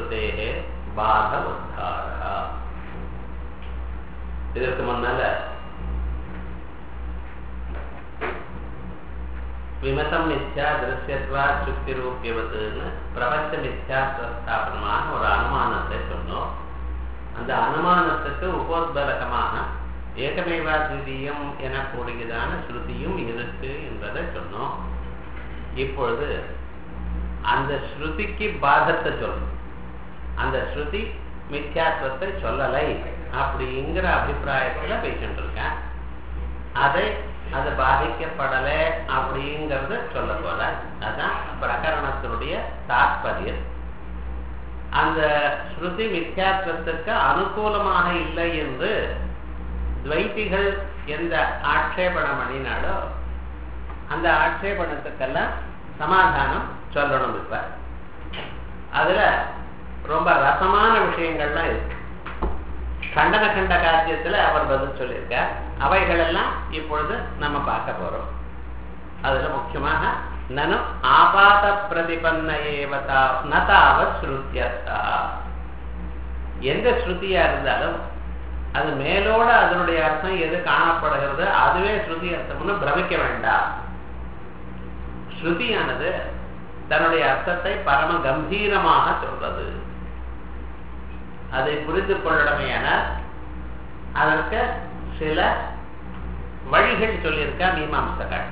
ஸ்ருதேகே பாத உத்தாரா இதற்கு முன்னால விமசம் மித்யா திருஷ்யத்வா சுக்தி ரூபியவதுன்னு பிரபஞ்ச மித்யாஸ்தாபனமான ஒரு அனுமானத்தை சொன்னோம் அந்த அனுமானத்துக்கு உபோத்பலகமாக ஏகமேவா திவ்யம் எனக்கூடியதான ஸ்ருதியும் இருக்கு என்பதை சொன்னோம் இப்பொழுது அந்த ஸ்ருதிக்கு பாதத்தை சொல்லணும் அந்த ஸ்ருதி மித்யாத்வத்தை சொல்லலை அப்படிங்கிற அபிப்பிராயத்துல பேசிட்டு இருக்கேன் அதை அது பாதிக்கப்படலை அப்படிங்கறத சொல்ல போல அதான் பிரகரணத்தினுடைய தாற்பயம் அந்த ஸ்ருதி மித்யாத்வத்துக்கு அனுகூலமாக இல்லை என்று துவைத்திகள் எந்த ஆட்சேபணம் பண்ணினாலோ அந்த ஆட்சேபணத்துக்கெல்லாம் சமாதானம் சொல்லணும் இப்ப அதுல ரொம்ப ரசமான விஷயங்கள்லாம் இருக்கு கண்டன கண்ட காரியத்துல அவர் பதில் சொல்லியிருக்கார் அவைகள் எல்லாம் இப்பொழுது நம்ம பார்க்க போறோம் அதுல முக்கியமாக நனும் ஆபாத பிரதிபன்ன ஏவதா நதாவ ஸ்ருத்தியர்த்தா எந்த ஸ்ருதியா இருந்தாலும் அது மேலோட அதனுடைய அர்த்தம் எது காணப்படுகிறது அதுவே ஸ்ருதி அர்த்தம்னு பிரமிக்க வேண்டாம் ஸ்ருதியானது தன்னுடைய அர்த்தத்தை பரம கம்பீரமாக சொல்றது அதை புரிந்து கொள்ளணுமையான அதற்கு சில வழிகள் சொல்லியிருக்கா மீமாம்சகள்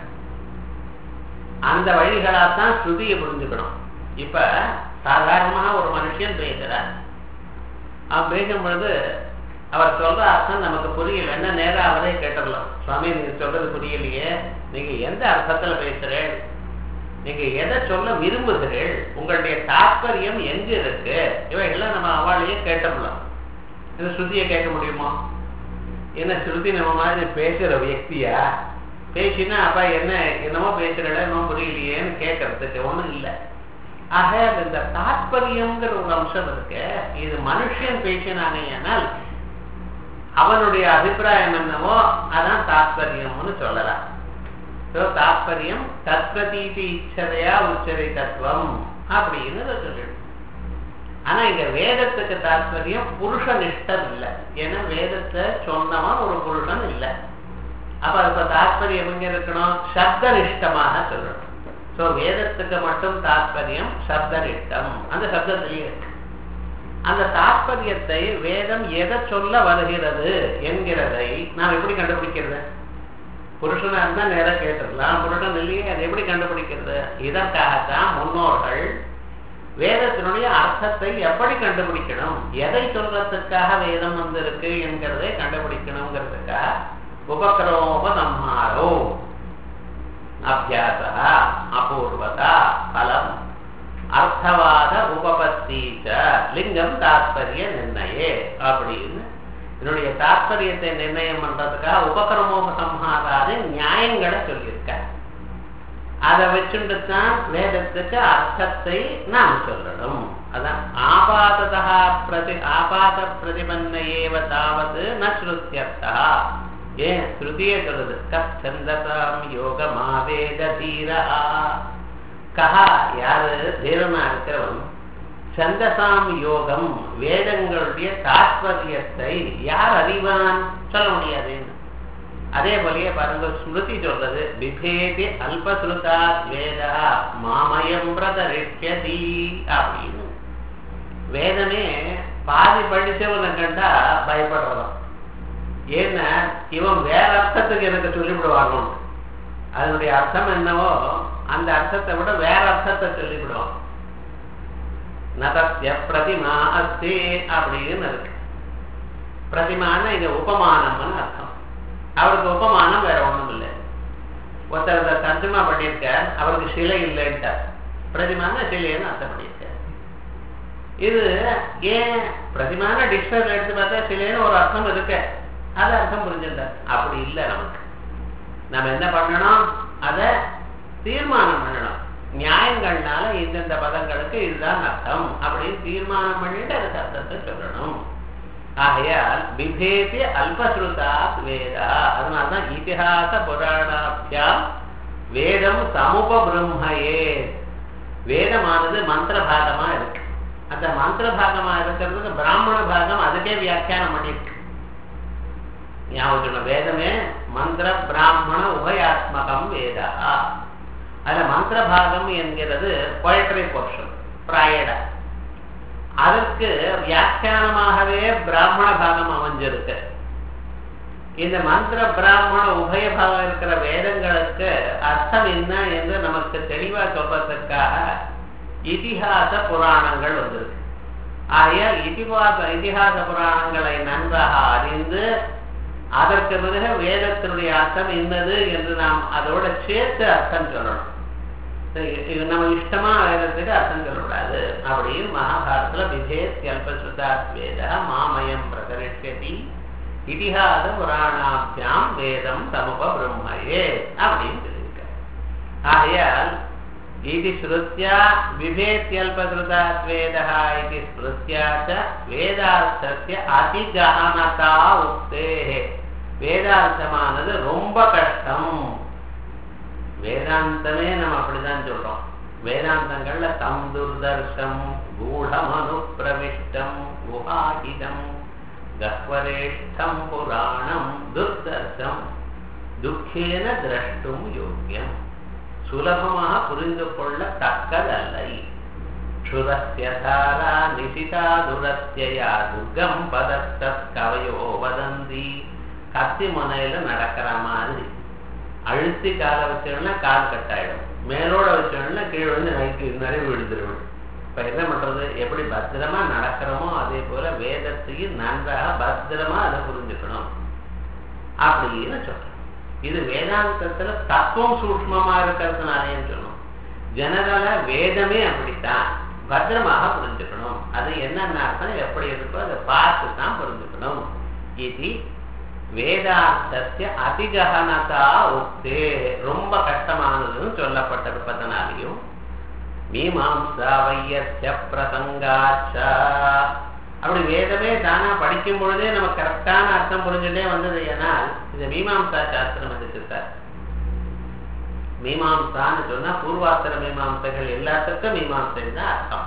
அந்த வழிகளால் தான் ஸ்ருதியை புரிஞ்சுக்கணும் இப்ப சாதாரணமாக ஒரு மனுஷன் பேசுறார் அவன் பேசும் பொழுது அவர் சொல்ற அர்த்தம் நமக்கு புரியல என்ன நேரம் அவரே கேட்டுடலாம் சுவாமி நீங்க சொல்றது புரியலையே நீங்க எந்த அர்த்தத்துல பேசுறேன் நீங்க எதை சொல்ல விரும்புகிறீர்கள் உங்களுடைய தாற்பயம் எங்க இருக்கு இவைகள்லாம் நம்ம அவளையே கேட்டோம்லாம் இந்த ஸ்ருதியை கேட்க முடியுமா என்ன ஸ்ருதி நம்ம மாதிரி பேசுற வியக்தியா பேசினா அப்ப என்ன என்னமோ பேசுறல என்னமோ புரியலையேன்னு கேட்கறதுக்கு ஒண்ணும் இல்லை ஆக இந்த தாற்பயம்ங்கிற ஒரு அம்சம் இருக்கு இது மனுஷன் பேசினானேயானால் அவனுடைய அபிப்பிராயம் என்னவோ அதான் தாற்பயம்னு சொல்லலாம் தாற்பயம் தத்வதீதி இச்சதையா உச்சரை தத்துவம் அப்படின்னு சொல்லிடும் ஆனா இங்க வேதத்துக்கு தாற்பயம் புருஷ நிஷ்டம் இல்லை ஏன்னா வேதத்தை சொன்னவன் ஒரு புருஷன் இல்லை அப்ப இப்ப தாற்பயம் எங்க இருக்கணும் சப்த நிஷ்டமாக சொல்லணும் சோ வேதத்துக்கு மட்டும் தாற்பயம் சப்த நிஷ்டம் அந்த சப்தத்திலேயே இருக்கு அந்த தாற்பயத்தை வேதம் எதை சொல்ல வருகிறது என்கிறதை நாம் எப்படி கண்டுபிடிக்கிறது புருஷனா இருந்தா நேரம் கேட்டுடலாம் புருஷன் இல்லையே அதை எப்படி கண்டுபிடிக்கிறது இதற்காகத்தான் முன்னோர்கள் வேதத்தினுடைய அர்த்தத்தை எப்படி கண்டுபிடிக்கணும் எதை சொல்றதுக்காக வேதம் வந்திருக்கு என்கிறதை கண்டுபிடிக்கணுங்கிறதுக்காக உபக்கிரமோபசம்ஹாரோ அபியாச அபூர்வதா பலம் அர்த்தவாத உபபத்தீச்ச லிங்கம் தாத்பரிய நிர்ணயே அப்படின்னு இதனுடைய தாற்பயத்தை நிர்ணயம் பண்றதுக்காக உபகிரமோபசம்ஹாராது நியாயங்களை சொல்லியிருக்க அதை வச்சுட்டு தான் வேதத்துக்கு அர்த்தத்தை நாம் சொல்லணும் அதான் ஆபாததா பிரதி ஆபாத பிரதிபன்ன ஏவ தாவது ந ஸ்ருத்தியர்த்தா ஏன் ஸ்ருதியே சொல்லுது கந்தசாம் யோகமாவேத தீரா கஹா யாரு தீரனா இருக்கிறவன் சந்தசாம் யோகம் வேதங்களுடைய தாற்பயத்தை யார் அறிவான் சொல்ல முடியாது அதே போலயே பாருங்க ஸ்மிருதி சொல்றது விபேதி அல்பசுருதா வேதா மாமயம் பிரதரிஷ்யதி அப்படின்னு வேதமே பாதி படிச்சவனை கண்டா பயப்படுறதாம் ஏன்னா இவன் வேற அர்த்தத்துக்கு எனக்கு சொல்லிவிடுவாங்க அதனுடைய அர்த்தம் என்னவோ அந்த அர்த்தத்தை விட வேற அர்த்தத்தை சொல்லிவிடுவான் நதஸ்ய பிரதிமா அஸ்தி அப்படின்னு இருக்கு பிரதிமான இங்க உபமானம்னு அர்த்தம் அவருக்கு உபமானம் வேற ஒண்ணும் இல்லை ஒருத்தர் தர்ஜமா பண்ணியிருக்கார் அவருக்கு சிலை இல்லைன்ட்டார் பிரதிமான சிலைன்னு அர்த்தம் பண்ணியிருக்கார் இது ஏன் பிரதிமான டிக்ஷனரி எடுத்து பார்த்தா சிலைன்னு ஒரு அர்த்தம் இருக்கு அது அர்த்தம் புரிஞ்சிருந்தார் அப்படி இல்லை நமக்கு நம்ம என்ன பண்ணணும் அதை தீர்மானம் பண்ணணும் நியாயங்கள்னால இந்தந்த பதங்களுக்கு இதுதான் அர்த்தம் அப்படின்னு தீர்மானம் பண்ணிட்டு அதுக்கு அர்த்தத்தை சொல்லணும் ஆகையால் விபேதி அல்பஸ்ருதா வேதா அதனால்தான் இதிகாச புராணாபியாம் வேதம் சமுப பிரம்மையே வேதமானது மந்திரபாதமா இருக்கு அந்த மந்திர பாகமா இருக்கிறதுக்கு பிராமண பாகம் அதுக்கே வியாக்கியானம் பண்ணியிருக்கு ஞாபகம் வேதமே மந்திர பிராமண உபயாத்மகம் வேதா அதுல மந்திர பாகம் என்கிறது பொயட்ரி போர்ஷன் பிராயட அதற்கு வியாக்கியானமாகவே பிராமண பாகம் அமைஞ்சிருக்கு இந்த மந்திர பிராமண உபய பாகம் இருக்கிற வேதங்களுக்கு அர்த்தம் என்ன என்று நமக்கு தெளிவா சொல்றதுக்காக இதிகாச புராணங்கள் வந்திருக்கு ஆகையால் இதிகாச இதிகாச புராணங்களை நன்றாக அறிந்து அதற்கு பிறகு வேதத்தினுடைய அர்த்தம் என்னது என்று நாம் அதோட சேர்த்து அர்த்தம் சொல்லணும் இது நம்ம இஷ்டமா வேதத்துக்கு அர்த்தம் சொல்லக்கூடாது அப்படின்னு மகாபாரதத்துல விஜேத் அல்பசுதா வேத மாமயம் பிரகரிஷதி இதிகாச புராணாபியாம் வேதம் சமூக பிரம்மையே அப்படின்னு சொல்லியிருக்க ஆகையால் இது ஸ்ருத்யா விபேத்யல்பகிருதாத் வேதः इति स्मृत्या च வேதார்த்தस्य அதிகஹனதா உக்தேः வேதார்த்தமானது ரொம்ப கஷ்டம் வேதாந்தமே நம்ம அப்படிதான் சொல்றோம் வேதாந்தங்கள்ல தம் துர்தர்ஷம் கூடமனு பிரவிஷ்டம் குஹாகிதம் கஹ்வரேஷ்டம் புராணம் துர்தர்ஷம் துக்கேன திரஷ்டும் யோக்கியம் சுலபமாக புரிந்து கொள்ள தக்கதல்லை க்ஷுரஸ்யதாரா நிசிதா துரஸ்யா துர்கம் பதத்த கவையோ வதந்தி கத்தி முனையில நடக்கிற மாதிரி அழுத்தி காலை வச்சோம்னா கால் கட்டாயிடும் மேலோட வச்சோம்னா கீழே வந்து நைட்டு நிறைய விழுந்துடும் இப்ப என்ன பண்றது எப்படி பத்திரமா நடக்கிறோமோ அதே போல வேதத்தையும் நன்றாக பத்திரமா அதை புரிஞ்சுக்கணும் அப்படின்னு சொல்றோம் இது வேதாந்தத்துல தத்துவம் சூக்மமா இருக்கிறதுனாலேன்னு சொன்னோம் ஜெனரலா வேதமே அப்படித்தான் பத்திரமாக புரிஞ்சுக்கணும் அது என்னென்ன அர்த்தம் எப்படி இருக்கோ அதை பார்த்து தான் புரிஞ்சுக்கணும் இது வேதாந்தத்திய அதிககனதா உக்தே ரொம்ப கஷ்டமானதுன்னு சொல்லப்பட்டிருப்பதனாலையும் மீமாம்சா வையஸ்ய பிரசங்காச்சா அப்படி வேதமே தானா படிக்கும் பொழுதே நம்ம கரெக்டான அர்த்தம் புரிஞ்சுட்டே வந்தது ஏனால் இந்த மீமாம்சா சாஸ்திரம் எதுக்கு சார் மீமாம்சான்னு சொன்னா பூர்வாத்திர மீமாம்சைகள் எல்லாத்துக்கும் மீமாம்சை தான் அர்த்தம்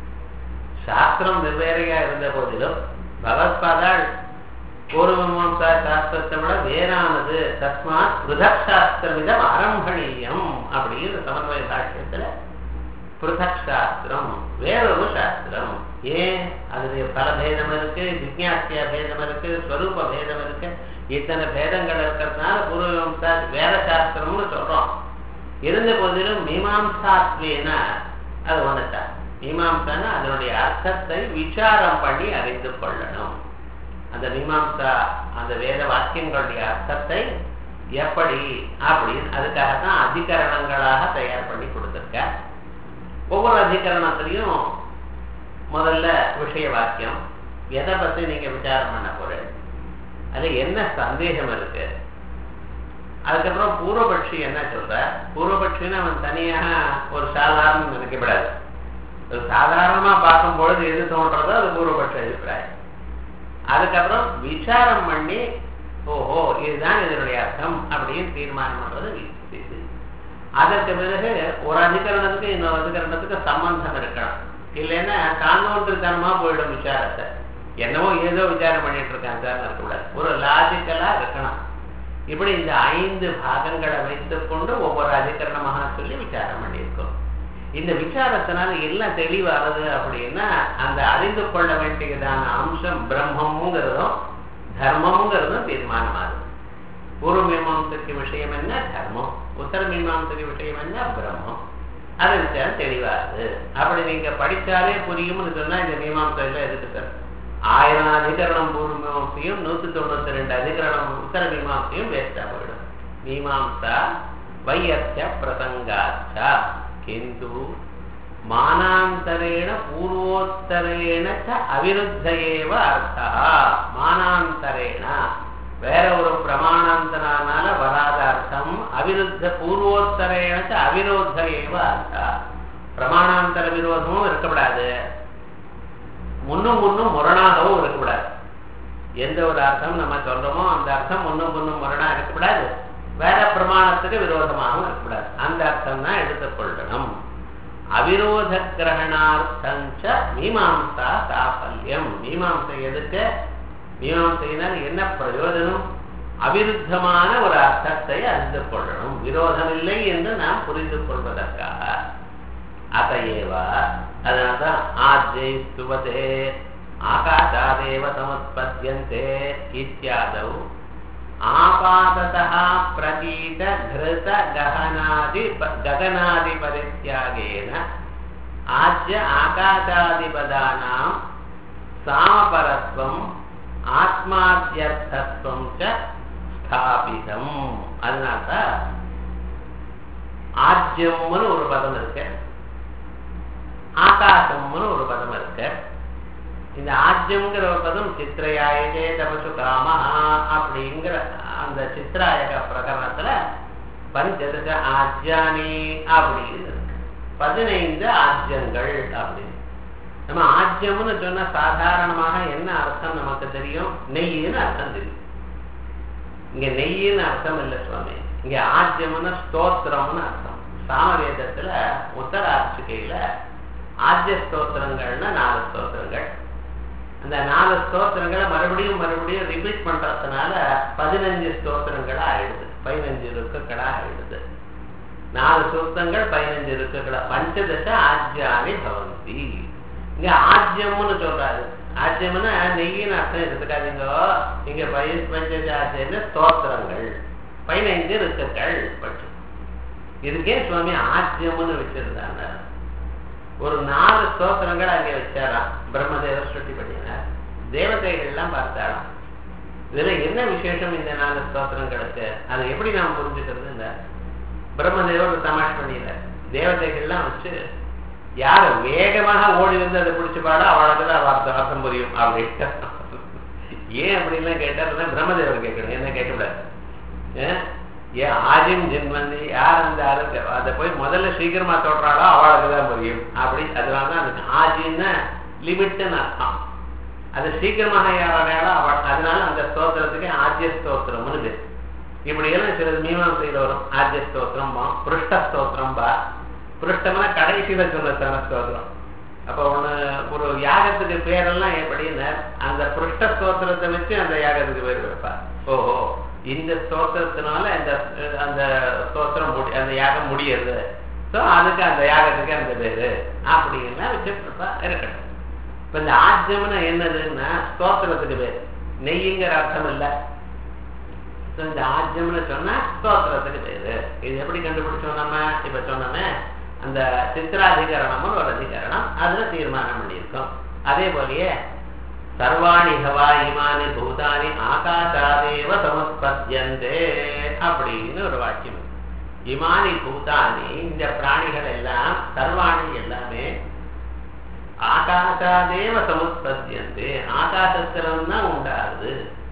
சாஸ்திரம் வெவ்வேறையா இருந்த போதிலும் பகவத்பாதாள் பூர்வ மீமாம்சா சாஸ்திரத்தை விட வேறானது தஸ்மாத் பிருதக் சாஸ்திரமிதம் ஆரம்பணீயம் அப்படின்னு சமன்வய சாட்சியத்துல பிருதக் சாஸ்திரம் வேறொரு சாஸ்திரம் ஏன் அதுல பல பேதம் இருக்கு ஜிக்யாசியா பேதம் இருக்கு ஸ்வரூப பேதம் இருக்கு இத்தனை பேதங்கள் இருக்கிறதுனால பூர்வம்சா வேற சாஸ்திரம்னு சொல்றோம் இருந்த போதிலும் மீமாம்சாத்வேன அது ஒன்றுட்டா மீமாம்சான அதனுடைய அர்த்தத்தை விசாரம் பண்ணி அறிந்து கொள்ளணும் அந்த மீமாம்சா அந்த வேத வாக்கியங்களுடைய அர்த்தத்தை எப்படி அப்படின்னு அதுக்காகத்தான் அதிகரணங்களாக தயார் பண்ணி கொடுத்துருக்க ஒவ்வொரு அதிகரணத்திலையும் முதல்ல விஷய வாக்கியம் எதை பத்தி நீங்க விசாரம் பண்ண போறேன் அது என்ன சந்தேகம் இருக்கு அதுக்கப்புறம் பூர்வபட்சி என்ன சொல்ற பூர்வபட்சின்னு அவன் தனியாக ஒரு சாதாரண நினைக்கப்படாது ஒரு சாதாரணமா பார்க்கும் பொழுது எது தோன்றதோ அது பூர்வபட்ச அபிப்பிராயம் அதுக்கப்புறம் விசாரம் பண்ணி ஓஹோ இதுதான் இதனுடைய அர்த்தம் அப்படின்னு தீர்மானம் பண்றது இது அதற்கு பிறகு ஒரு அதிகரணத்துக்கு இன்னொரு அதிகரணத்துக்கு சம்பந்தம் இருக்கணும் இல்லைன்னா தாந்தோன்றுத்தனமா போயிடும் விசாரத்தை என்னவோ ஏதோ விசாரம் பண்ணிட்டு இருக்காங்க இருக்கக்கூடாது ஒரு லாஜிக்கலா இருக்கணும் இப்படி இந்த ஐந்து பாகங்களை வைத்துக் கொண்டு ஒவ்வொரு அதிகரணமாக சொல்லி விசாரம் பண்ணியிருக்கோம் இந்த விசாரத்தினால எல்லாம் தெளிவாகிறது அப்படின்னா அந்த அறிந்து கொள்ள வேண்டியதான அம்சம் பிரம்மம்ங்கிறதும் தர்மம்ங்கிறதும் தீர்மானமாகுது பூர்வ மீமாம்சைக்கு விஷயம் என்ன தர்மம் உத்தர மீமாம்சைக்கு விஷயம் என்ன பிரம்மம் அதை விசாரம் தெளிவாகுது அப்படி நீங்க படிச்சாலே புரியும்னு சொன்னா இந்த மீமாம்சையில எதுக்கு சார் ஆயிரம் அதிகரணம் பூர்வ மீமாம்சையும் நூத்தி தொண்ணூத்தி ரெண்டு அதிகரணம் உத்தர மீமாம்சையும் வேஸ்டா போயிடும் மீமாம்சா வையஸ்ய பிரசங்காச்சா கிந்து மானாந்தரேண பூர்வோத்தரேண ச அவிருத்த ஏவ அர்த்தா மானாந்தரேண வேற ஒரு பிரமாணாந்தனால வராத அர்த்தம் அவிருத்த பூர்வோத்தரேண ச அவிரோத ஏவ அர்த்தா பிரமாணாந்தர விரோதமும் இருக்கக்கூடாது முன்னும் முன்னும் முரணாகவும் இருக்கக்கூடாது எந்த ஒரு அர்த்தம் நம்ம சொல்றோமோ அந்த அர்த்தம் முன்னும் முன்னும் முரணா இருக்கக்கூடாது வேற பிரமாணத்துக்கு விரோதமாகவும் இருக்கக்கூடாது அந்த அர்த்தம் தான் எடுத்துக்கொள்ளணும் அவிரோத கிரகணார்த்தஞ்ச மீமாம்சா சாஃபல்யம் மீமாம்சை எதுக்கு மீமாம்சையினால் என்ன பிரயோஜனம் அவிருத்தமான ஒரு அர்த்தத்தை அறிந்து கொள்ளணும் விரோதம் இல்லை என்று நாம் புரிந்து கொள்வதற்காக அதையேவ அதனால்தான் ஆஜை சுவதே ஆகாஷாதேவ சமுத்பத்தியந்தே இத்தியாதௌ ஆபாததः பிரதீத கிருத ககனாதி ககனாதி பரித்யாகேன ஆஜ்ய ஆகாஷாதிபதானாம் சாமபரத்வம் ஆத்மாத்தியர்த்தத்துவம் ச ஸ்தாபிதம் அதனால்தான் ஆஜ்யம்னு ஒரு பதம் இருக்கு ஆகாசம்னு ஒரு பதம் இருக்கு இந்த ஆஜ்யம்ங்கிற ஒரு பதம் சித்திரையாயதே தபசு காமஹா அப்படிங்கிற அந்த சித்திராயக பிரகரணத்துல பஞ்சதச ஆஜ்யானி அப்படின்னு இருக்கு பதினைந்து ஆஜ்யங்கள் அப்படின்னு நம்ம ஆஜ்யம்னு சொன்னா சாதாரணமாக என்ன அர்த்தம் நமக்கு தெரியும் நெய்யின்னு அர்த்தம் தெரியும் இங்க நெய்யின்னு அர்த்தம் இல்லை சுவாமி இங்க ஆஜ்யம்னு ஸ்தோத்திரம்னு அர்த்தம் சாமவேதத்துல உத்தராட்சிகையில ஆஜ்ய ஸ்தோத்திரங்கள்னா நாலு ஸ்தோத்திரங்கள் அந்த நாலு ஸ்தோத்திரங்களை மறுபடியும் மறுபடியும் ரிப்பீட் பண்றதுனால பதினஞ்சு ஸ்தோத்திரங்களா ஆயிடுது பதினஞ்சு ருக்குகளா ஆயிடுது நாலு சூத்தங்கள் பதினஞ்சு ருக்குகளா பஞ்சதச ஆஜ்யானி பவந்தி இங்க ஆஜ்யம்னு சொல்றாரு ஆஜ்யம்னா நெய்யின்னு அர்த்தம் எடுத்துக்காதீங்க இங்க பய பஞ்சதச ஆஜ்யம்னு ஸ்தோத்திரங்கள் பதினைஞ்சு ருக்குகள் பட்சம் இதுக்கே சுவாமி ஆஜ்யம்னு வச்சிருந்தாங்க ஒரு நாலு ஸ்தோத்திரங்கள் அங்கே வச்சாராம் பிரம்மதேவர் சுட்டி பண்ணினார் தேவதைகள்லாம் பார்த்தாராம் இதுல என்ன விசேஷம் இந்த நாலு ஸ்தோத்திரங்களுக்கு அதை எப்படி நாம் புரிஞ்சுக்கிறது இந்த பிரம்மதேவர் தமாஷ் பண்ணினார் தேவதைகள்லாம் வச்சு யார் வேகமாக ஓடி வந்து அதை பிடிச்சு பாட அவளுக்கு தான் அர்த்தம் அர்த்தம் புரியும் அப்படின்ட்டு ஏன் அப்படின்லாம் கேட்டார் பிரம்மதேவர் கேட்கணும் என்ன கேட்கக்கூடாது ஏன் ஆஜிம் ஜென்மந்தி யார் அந்த ஆளுக்கு அதை போய் முதல்ல சீக்கிரமா தொடுறாளோ அவளுக்கு தான் புரியும் அப்படி அதனால தான் அதுக்கு ஆஜின்னு லிமிட்டுன்னு அர்த்தம் அது சீக்கிரமாக யாராலையாளோ அவள் அதனால அந்த ஸ்தோத்திரத்துக்கு ஆஜ்ய ஸ்தோத்திரம்னு பேர் இப்படி எல்லாம் சிலது மீமாசையில் வரும் ஆஜ்ய ஸ்தோத்திரம் பா புருஷ்ட ஸ்தோத்திரம் பா புருஷ்டம்னா கடைசியில சொன்ன ஸ்தோத்திரம் அப்போ ஒன்று ஒரு யாகத்துக்கு பேரெல்லாம் எப்படின்னு அந்த புருஷ்ட ஸ்தோத்திரத்தை வச்சு அந்த யாகத்துக்கு பேர் வைப்பா ஓஹோ இந்த ஸ்தோத்திரத்தினால இந்த அந்த ஸ்தோத்திரம் முடி அந்த யாகம் முடியுது ஸோ அதுக்கு அந்த யாகத்துக்கு அந்த பேரு அப்படின்லாம் வச்சுருப்பா இருக்கட்டும் இப்போ இந்த ஆஜ்யம்னு என்னதுன்னா ஸ்தோத்திரத்துக்கு பேர் நெய்யுங்கிற அர்த்தம் இல்லை ஸோ இந்த ஆஜ்யம்னு சொன்னா ஸ்தோத்திரத்துக்கு பேரு இது எப்படி கண்டுபிடிச்சோம் நம்ம இப்ப சொன்னோமே அந்த சித்திராதிகரணம்னு ஒரு அதிகரணம் அதுல தீர்மானம் பண்ணியிருக்கோம் அதே போலயே சர்வாணி ஹவா இமானி பூதானி ஆகாஷாதேவ சமுத்பத்தியந்தே அப்படின்னு ஒரு வாக்கியம் இமானி பூதானி இந்த பிராணிகள் எல்லாம் சர்வாணி எல்லாமே ஆகாஷாதேவ சமுத்பத்தியந்தே ஆகாசத்திலிருந்தான் உண்டாகுது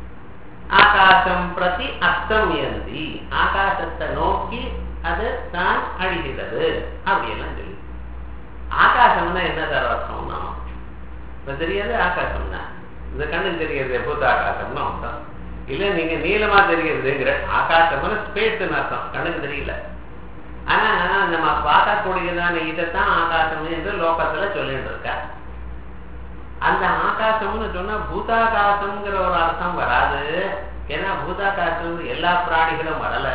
ஆகாசம் பிரதி அஸ்தமியந்தி ஆகாசத்தை நோக்கி அது தான் அழிகிறது அப்படியெல்லாம் சொல்லி ஆகாசம்னா என்ன தர அர்த்தம்னா இப்ப தெரியாது ஆகாசம்னா இந்த கண்ணுக்கு தெரியுது பூத ஆகாசம்னு அர்த்தம் இல்ல நீங்க நீளமா தெரியுதுங்கிற ஆகாசம்னு ஸ்பேஸ்ன்னு அர்த்தம் கண்ணுக்கு தெரியல ஆனா நம்ம பார்க்கக்கூடியதான இதைத்தான் ஆகாசம் என்று லோகத்துல சொல்லிட்டு இருக்க அந்த ஆகாசம்னு சொன்னா பூதாகாசம்ங்கிற ஒரு அர்த்தம் வராது ஏன்னா பூதாகாசம் எல்லா பிராணிகளும் வரல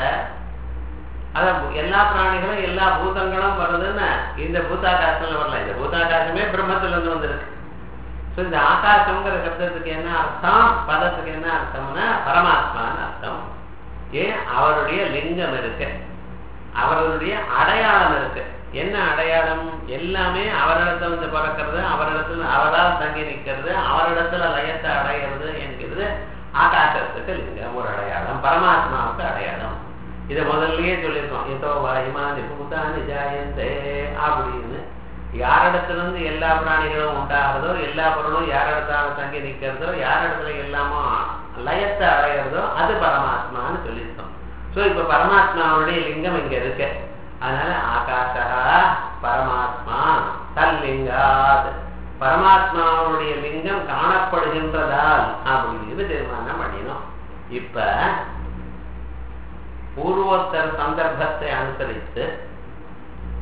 அதான் எல்லா பிராணிகளும் எல்லா பூதங்களும் வருதுன்னு இந்த பூதாகாசம்ல வரல இந்த பூதாகாசமே பிரம்மத்துல இருந்து வந்திருக்கு ஸோ இந்த ஆகாசம்ங்கிற சப்தத்துக்கு என்ன அர்த்தம் பதத்துக்கு என்ன அர்த்தம்னா பரமாத்மான்னு அர்த்தம் ஏன் அவருடைய லிங்கம் இருக்கு அவருடைய அடையாளம் இருக்கு என்ன அடையாளம் எல்லாமே அவரிடத்துல வந்து பிறக்கிறது அவரிடத்துல அவரால் தங்கி நிற்கிறது அவரிடத்துல லயத்தை அடையிறது என்கிறது ஆகாசத்துக்கு லிங்கம் ஒரு அடையாளம் பரமாத்மாவுக்கு அடையாளம் இதை முதல்லயே சொல்லியிருக்கோம் ஏதோ வாயுமானி பூதானி ஜாயந்தே அப்படின்னு யாரிடத்துல இருந்து எல்லா பிராணிகளும் உண்டாகிறதோ எல்லா பொருளும் யாரிடத்தால தங்கி நிற்கிறதோ யாரிடத்துல எல்லாமோ லயத்தை அடையிறதோ அது பரமாத்மான்னு சொல்லியிருக்கோம் ஸோ இப்ப பரமாத்மாவுடைய லிங்கம் இங்க இருக்கு அதனால ஆகாஷா பரமாத்மா தல்லிங்காத் பரமாத்மாவுடைய லிங்கம் காணப்படுகின்றதால் அப்படின்னு தீர்மானம் பண்ணினோம் இப்ப பூர்வோத்தர சந்தர்ப்பத்தை அனுசரித்து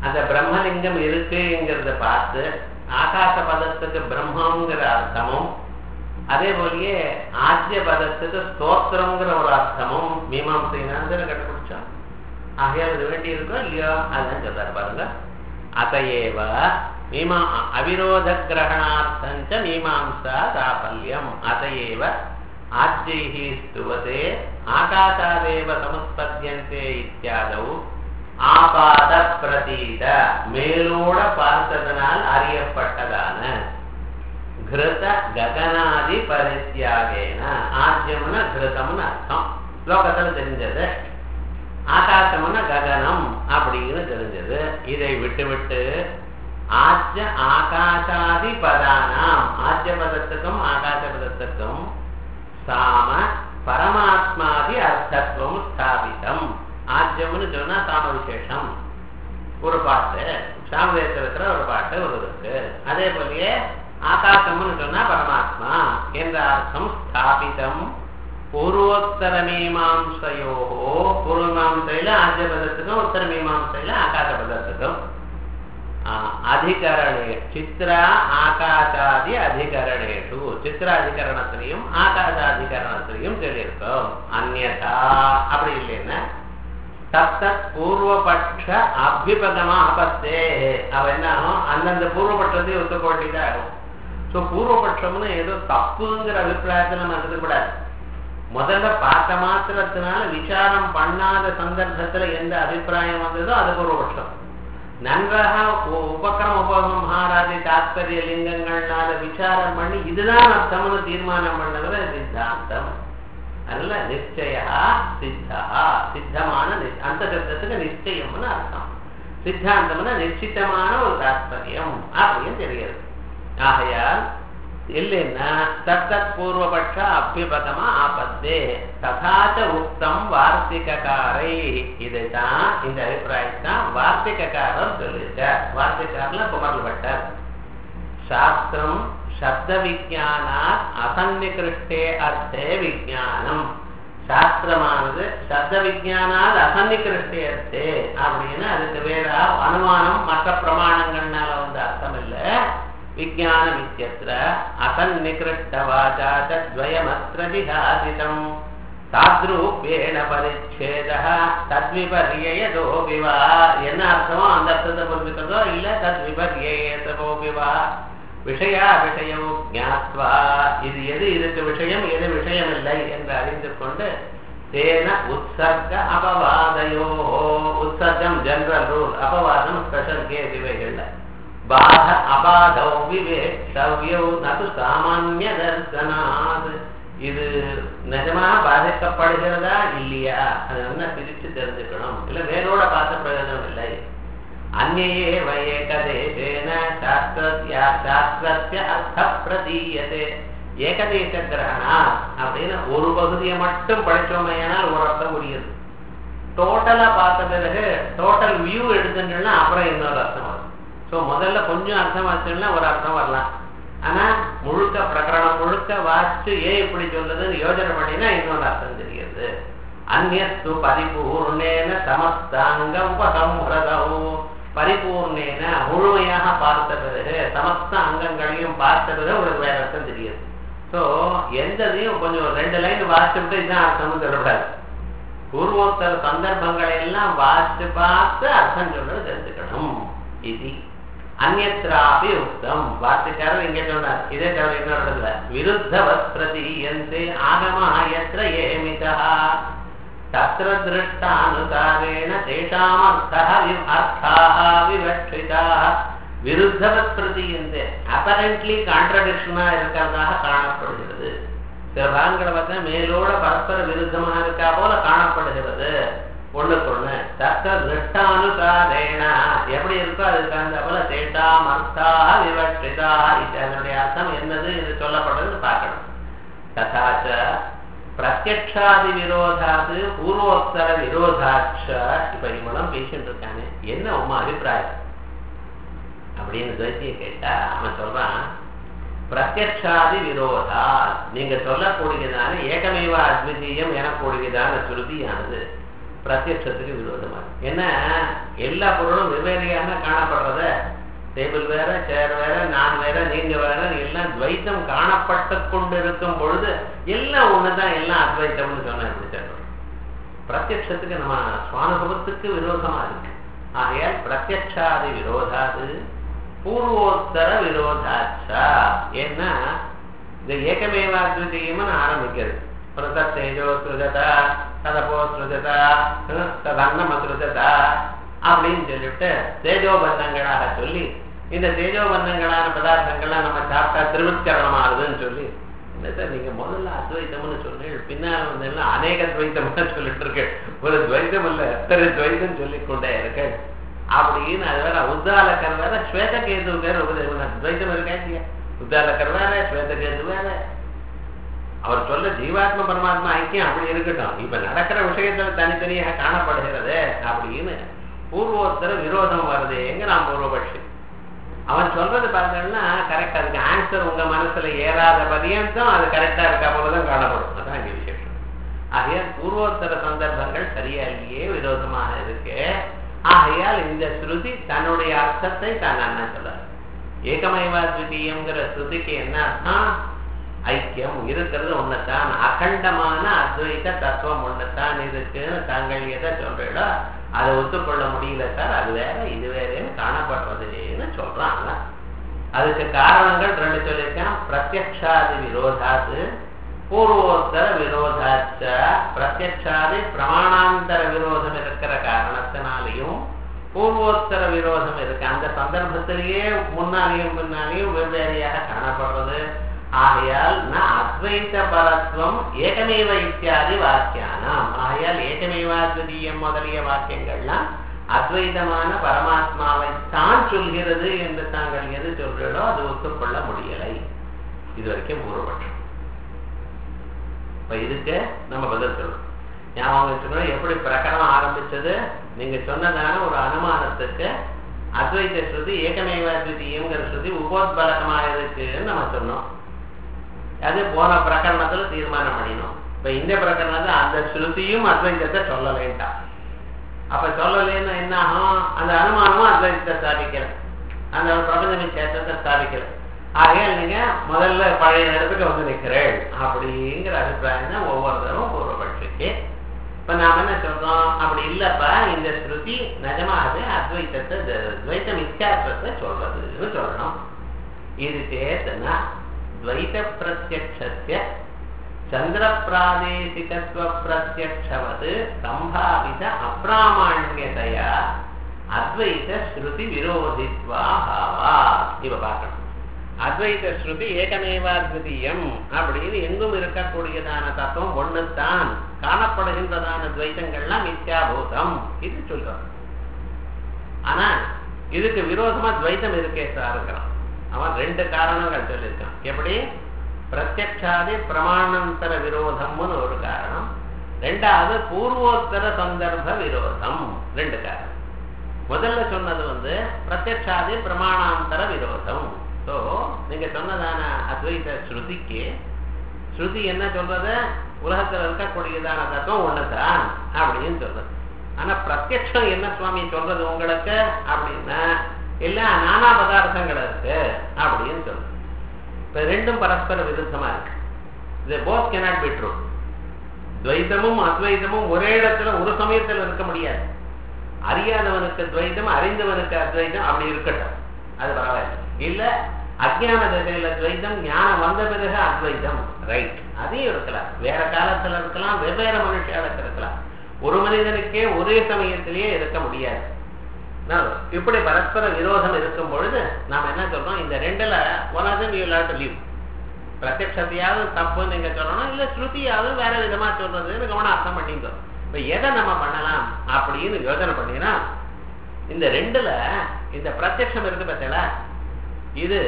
அந்த பிரம்மலிங்கம் இருக்குங்கிறத பார்த்து ஆகாச பதத்துக்கு பிரம்மங்கிற அர்த்தமும் அதே போலயே ஆஜ்ய பதத்துக்கு ஸ்தோத்திரங்கிற ஒரு அர்த்தமும் மீமாம்சைனான்னு கண்டுபிடிச்சோம் ஆகையால் இது வேண்டி இருக்கோ இல்லையோ அதான் சொல்றாரு பாருங்க அதையேவ மீமா அவிரோத கிரகணார்த்தஞ்ச மீமாம்சா சாபல்யம் அதையேவ ஆஜ்யைஹி ஸ்துவதே ஆகாசாதேவ சமுத்பத்தியந்தே இத்தியாதௌ ஆபாத பிரதீத மேலோட பார்த்ததனால் அறியப்பட்டதான கிருத ககனாதி பரித்தியாகேன ஆஜ்யம்னா கிருதம்னு அர்த்தம் லோகத்துல தெரிஞ்சது ஆகாசம்னா ககனம் அப்படின்னு தெரிஞ்சது இதை விட்டு விட்டு ஆஜ்ய ஆகாசாதி பதானாம் ஆஜ்ய பதத்துக்கும் ஆகாச பதத்துக்கும் சாம பரமாத்மாதி அர்த்தத்துவம் ஸ்தாபிதம் ஆஜ்யம்னு சொன்னா சாம விசேஷம் ஒரு பாட்டு சாமவேதத்தில் இருக்கிற ஒரு பாட்டு ஒரு இருக்கு அதே போலயே ஆகாசம்னு சொன்னா பரமாத்மா என்ற அர்த்தம் ஸ்தாபிதம் பூர்வோத்தர மீமாம்சையோ பூர்வ மீமாம்சையில ஆஜ்ய பதத்துக்கும் உத்தர மீமாம்சையில ஆகாச பதத்துக்கும் அதிகரணே சித்ரா ஆகாசாதி அதிகரணேஷு சித்ராதிகரணத்திலையும் ஆகாசாதிகரணத்திலையும் சொல்லியிருக்கோம் அந்நதா அப்படி இல்லைன்னா தத்தத் பூர்வபட்ச அபிபதமா ஆபத்தே அவ என்ன ஆகும் அந்தந்த பூர்வபட்சத்தையும் ஒத்துக்கொண்டிதான் ஆகும் ஸோ பூர்வபட்சம்னு ஏதோ தப்புங்கிற அபிப்பிராயத்தை நம்ம எடுத்துக்கூடாது முதல்ல பார்த்த மாத்திரத்தினால விசாரம் பண்ணாத சந்தர்ப்பத்துல எந்த அபிப்பிராயம் வந்ததோ அது பூர்வபட்சம் நன்றாக உபக்கிரம உபமகாராஜி தாத்பரிய லிங்கங்கள்னால விசாரம் பண்ணி இதுதான் அர்த்தம்னு தீர்மானம் பண்ணதுல சித்தாந்தம் அதனால நிச்சயா சித்தா சித்தமான அந்த சப்தத்துக்கு நிச்சயம்னு அர்த்தம் சித்தாந்தம்னா நிச்சித்தமான ஒரு தாத்பரியம் அப்படின்னு தெரியுது ஆகையால் இல்லைன்னா தத்தத் பூர்வபட்ச அபிபதமா ஆபத்தே ததாச்ச உக்தம் வார்த்திகாரை இதுதான் இந்த அபிப்பிராயத்தான் வார்த்திகாரர் சொல்லியிருக்கார் வார்த்திகாரில் குமரல் பட்டர் சாஸ்திரம் சப்த விஜானாத் அசன்னிகிருஷ்டே அர்த்தே விஜானம் சாஸ்திரமானது சப்த விஜானால் அசன்னிகிருஷ்டே அர்த்தே அப்படின்னு அதுக்கு வேற அனுமானம் மற்ற பிரமாணங்கள்னால வந்து அர்த்தம் இல்லை விஜானம் இத்தியத்திர அசன்னிகிருஷ்டவாச்சா தத்வயமத்ர ஜிஹாசிதம் தாத்ரூபேண பரிச்சேத தத்விபர்யதோ விவா என்ன அர்த்தமோ அந்த அர்த்தத்தை புரிஞ்சுக்கிறதோ இல்ல தத்விபர்யதோ விவா விஷயா விஷயம் ஜாத்வா இது எது இதுக்கு விஷயம் எது விஷயம் இல்லை என்று அறிந்து கொண்டு தேன உற்சர்க அபவாதையோ உற்சர்க்கம் ஜெனரல் ரூல் அபவாதம் ஸ்பெஷல் கேஸ் இவைகள்ல பாத அபாதௌ விவேக்ஷவ்யோ நது சாமானிய தர்சனாத் இது நிஜமா பாதிக்கப்படுகிறதா இல்லையா அது என்ன பிரிச்சு தெரிஞ்சுக்கணும் இல்ல வேரோட பார்த்த பிரயோஜனம் இல்லை அந்நே வயேகதேசேன சாஸ்திரத்யா சாஸ்திரத்திய அர்த்த பிரதீயதே ஏகதேச கிரகணா அப்படின்னு ஒரு பகுதியை மட்டும் படிச்சோமையானால் ஒரு அர்த்தம் புரியுது டோட்டலா பார்த்த பிறகு டோட்டல் வியூ எடுத்துட்டோம்னா அப்புறம் இன்னொரு அர்த்தம் வரும் ஸோ முதல்ல கொஞ்சம் அர்த்தம் வச்சோம்னா ஒரு அர்த்தம் வரலாம் ஆனா முழுக்க பிரகரணம் முழுக்க வாசிச்சு ஏன் இப்படி சொல்லுதுன்னு யோஜனை பண்ணினா இன்னொரு அர்த்தம் தெரியுது அந்நஸ்து பரிபூர்ணேன சமஸ்தாங்க உபசம்ஹரதோ பரிபூர்ணேன முழுமையாக பார்த்த பிறகு சமஸ்த அங்கங்களையும் பார்த்த பிறகு உங்களுக்கு வேற அர்த்தம் தெரியுது ஸோ எந்ததையும் கொஞ்சம் ரெண்டு லைன் வாசிச்சுட்டு இதுதான் அர்த்தம்னு சொல்லக்கூடாது பூர்வோத்தர சந்தர்ப்பங்களை எல்லாம் வாசித்து பார்த்து அர்த்தம் சொல்றது தெரிஞ்சுக்கணும் இது அந்நத்ராபி உத்தம் வார்த்தைக்காரர் இங்க சொன்னார் இதே தவிர இன்னொரு இடத்துல விருத்தவத் பிரதீயந்தே ஆகமா எத்திர ஏமிதா தத்திர திருஷ்டானுசாரேண தேஷாமர்த்தः அர்த்தாः விவட்சிதாः விருத்தவத் பிரதீயந்தே அப்பரண்ட்லி கான்ட்ரடிக்ஷனா இருக்கிறதாக காணப்படுகிறது சில பாகங்களை பார்த்தா மேலோட பரஸ்பர விருத்தமாக இருக்கா போல காணப்படுகிறது ஒண்ணுக்கொண்ணு தத்த திருஷ்டானுசாரேன எப்படி இருக்கோ அதுக்கு தகுந்த போல தேட்டாம் அர்த்தா விவட்சிதா இது அதனுடைய அர்த்தம் என்னது இது சொல்லப்படுறது பார்க்கணும் ததாச்ச பிரத்யக்ஷாதி விரோதாது பூர்வோத்தர விரோதாட்ச இப்ப இவனும் பேசிட்டு இருக்கானே என்ன உமா அபிப்பிராயம் அப்படின்னு துவத்திய கேட்டா அவன் சொல்றான் பிரத்யக்ஷாதி விரோதா நீங்க சொல்லக்கூடியதான ஏகமேவ அத்விதீயம் எனக்கூடியதான சுருதியானது பிரத்யட்சத்துக்கு விரோதமா இருக்கு ஏன்னா எல்லா பொருளும் வெவ்வேறையாக காணப்படுறத டேபிள் வேற சேர் வேற நான் வேற நீங்க வேற எல்லாம் துவைத்தம் காணப்பட்டு கொண்டிருக்கும் பொழுது எல்லாம் ஒண்ணுதான் எல்லாம் அத்வைத்தம்னு சொன்னா எப்படி சொல்றோம் பிரத்யட்சத்துக்கு நம்ம சுவானுபவத்துக்கு விரோதமா இருக்கு ஆகையால் பிரத்யட்சாதி விரோதாது பூர்வோத்தர விரோதாச்சா ஏன்னா இந்த ஏகமேவாத்விதீயம்னு ஆரம்பிக்கிறது பிரதத் தேஜோ சுஜதா ததபோ சுஜதா ததன்னம சுஜதா அப்படின்னு சொல்லிவிட்டு தேஜோபந்தங்களாக சொல்லி இந்த தேஜோபந்தங்களான பதார்த்தங்கள்லாம் நம்ம சாப்பிட்டா திருவிற்கரணம் ஆகுதுன்னு சொல்லி இல்லை சார் நீங்க முதல்ல அத்வைத்தம்னு சொன்னீங்க பின்னால் வந்து எல்லாம் அநேக துவைத்தம்னு சொல்லிட்டு இருக்கு ஒரு துவைத்தம் இல்ல எத்தனை துவைத்தம் சொல்லிக் கொண்டே இருக்கு அப்படின்னு அது வேற உத்தாலக்கர் வேற ஸ்வேதகேது வேற உபதேசம் துவைத்தம் இருக்கா இல்லையா உத்தாலக்கர் வேற ஸ்வேதகேது வேற அவர் சொல்ல ஜீவாத்ம பரமாத்மா ஐக்கியம் அப்படி இருக்கட்டும் இப்ப நடக்கிற விஷயத்துல தனித்தனியாக காணப்படுகிறது அப்படின்னு பூர்வோத்தர விரோதம் வருதுங்கிற பூர்வபட்சி அவன் சொல்றது பார்த்தோம்னா கரெக்ட் அதுக்கு ஆன்சர் உங்க மனசுல ஏறாத பரியந்தம் அது கரெக்டா இருக்கா போலதான் காணப்படும் அதான் இங்க விசேஷம் ஆகையால் பூர்வோத்தர சந்தர்ப்பங்கள் சரியா இல்லையே விரோதமாக இருக்கு ஆகையால் இந்த ஸ்ருதி தன்னுடைய அர்த்தத்தை தான் என்ன சொல்றாரு ஏகமைவா துவிதீயம்ங்கிற ஸ்ருதிக்கு என்ன அர்த்தம் ஐக்கியம் இருக்கிறது ஒண்ணுதான் அகண்டமான அத்வைத தத்துவம் ஒண்ணுதான் இருக்குன்னு தாங்கள் எதை சொல்றீங்களோ அதை ஒத்துக்கொள்ள முடியல சார் அது வேற இது வேறன்னு காணப்படுறதுன்னு சொல்றாங்க அதுக்கு காரணங்கள் ரெண்டு சொல்லியிருக்கேன் பிரத்யக்ஷாதி விரோதாது பூர்வோத்தர விரோதாச்ச பிரத்யக்ஷாதி பிரமாணாந்தர விரோதம் இருக்கிற காரணத்தினாலையும் பூர்வோத்தர விரோதம் இருக்கு அந்த சந்தர்ப்பத்திலேயே முன்னாலேயும் பின்னாலேயும் வெவ்வேறையாக காணப்படுறது ஆகையால் ந அத்வைத பரத்வம் ஏகமேவ இத்தியாதி வாக்கியானாம் ஆகையால் ஏகமேவாத்வதீயம் முதலிய வாக்கியங்கள்லாம் அத்வைதமான பரமாத்மாவை தான் சொல்கிறது என்று தாங்கள் எது சொல்கிறோ அது ஒத்துக்கொள்ள முடியலை இது வரைக்கும் பூர்வபட்சம் இப்ப இதுக்கு நம்ம பதில் சொல்லணும் ஞாபகம் வச்சுக்கணும் எப்படி பிரகடனம் ஆரம்பிச்சது நீங்க சொன்னதான ஒரு அனுமானத்துக்கு அத்வைத ஸ்ருதி ஏகமேவாத்விதீயங்கிற ஸ்ருதி உபோத்பலகமா இருக்குன்னு நம்ம சொன்னோம் அது போன பிரகரணத்துல தீர்மானம் பண்ணினோம் இப்ப இந்த பிரகரணத்துல அந்த ஸ்ருதியும் அத்வைதத்தை சொல்லலேன்டா அப்ப சொல்லலேன்னு என்ன ஆகும் அந்த அனுமானமும் அத்வைதத்தை ஸ்தாபிக்கல அந்த பிரபஞ்ச விசேஷத்தை ஸ்தாபிக்கல ஆகையால் நீங்க முதல்ல பழைய இடத்துக்கு வந்து நிற்கிறேன் அப்படிங்கிற அபிப்பிராயம் தான் ஒவ்வொருத்தரும் பூர்வபட்சிக்கு இப்ப நாம என்ன சொல்றோம் அப்படி இல்லப்பா இந்த ஸ்ருதி நிஜமாகவே அத்வைத்தத்தை துவைத்த மித்யாத்வத்தை சொல்றதுன்னு சொல்லணும் இது சேத்தனா துவைத பிரத்யக்ஷஸ்ய சந்திர பிராதேசிகத்துவ பிரத்யக்ஷவது சம்பாவித அப்பிராமாண்யதையா அத்வைத ஸ்ருதி விரோதித்வா பாவா இவ பார்க்கணும் அத்வைத ஸ்ருதி ஏகமேவாத்விதீயம் அப்படின்னு எங்கும் இருக்கக்கூடியதான தத்துவம் ஒண்ணுத்தான் காணப்படுகின்றதான துவைத்தங்கள்லாம் மித்யாபூதம் இது சொல்றோம் ஆனா இதுக்கு விரோதமா துவைத்தம் இருக்கே சாருங்கிறான் அவன் ரெண்டு காரணங்கள் சொல்லியிருக்கான் எப்படி பிரத்யக்ஷாதி பிரமாணாந்தர விரோதம்னு ஒரு காரணம் ரெண்டாவது பூர்வோத்தர சந்தர்ப்ப விரோதம் ரெண்டு காரணம் முதல்ல சொன்னது வந்து பிரத்யக்ஷாதி பிரமாணாந்தர விரோதம் ஸோ நீங்க சொன்னதான அத்வைத ஸ்ருதிக்கு ஸ்ருதி என்ன சொல்றது உலகத்தில் இருக்கக்கூடியதான தத்துவம் ஒண்ணுதான் அப்படின்னு சொல்றது ஆனா பிரத்யக்ஷம் என்ன சுவாமி சொல்றது உங்களுக்கு அப்படின்னா இல்ல நானா பதார்த்தங்கள் இருக்கு அப்படின்னு சொல்றது இப்ப ரெண்டும் பரஸ்பர விருத்தமா இருக்கு இது போத் கெனாட் பி ட்ரூ துவைத்தமும் அத்வைத்தமும் ஒரே இடத்துல ஒரு சமயத்தில் இருக்க முடியாது அறியாதவனுக்கு துவைத்தம் அறிந்தவனுக்கு அத்வைத்தம் அப்படி இருக்கட்டும் அது பரவாயில்ல இல்ல அஜான திசையில துவைத்தம் ஞானம் வந்த பிறகு அத்வைத்தம் ரைட் அதையும் இருக்கலாம் வேற காலத்துல இருக்கலாம் வெவ்வேறு மனுஷாளுக்கு இருக்கலாம் ஒரு மனிதனுக்கே ஒரே சமயத்திலேயே இருக்க முடியாது இப்படி பரஸ்பர விரோதம் இருக்கும் பொழுது நாம் என்ன சொல்றோம் இந்த ரெண்டுல one of you late leave பிரத்யக்ஷத்தையாவது தப்பு நீங்க சொல்லணும் இல்ல ஸ்ருதியாவது வேற விதமா சொல்றதுன்னு கவனம் அர்த்தம் பண்ணிங்க இப்ப எதை நம்ம பண்ணலாம் அப்படின்னு யோசனை பண்ணினா இந்த ரெண்டுல இந்த பிரத்யக்ஷம் இருக்கு பார்த்தல இது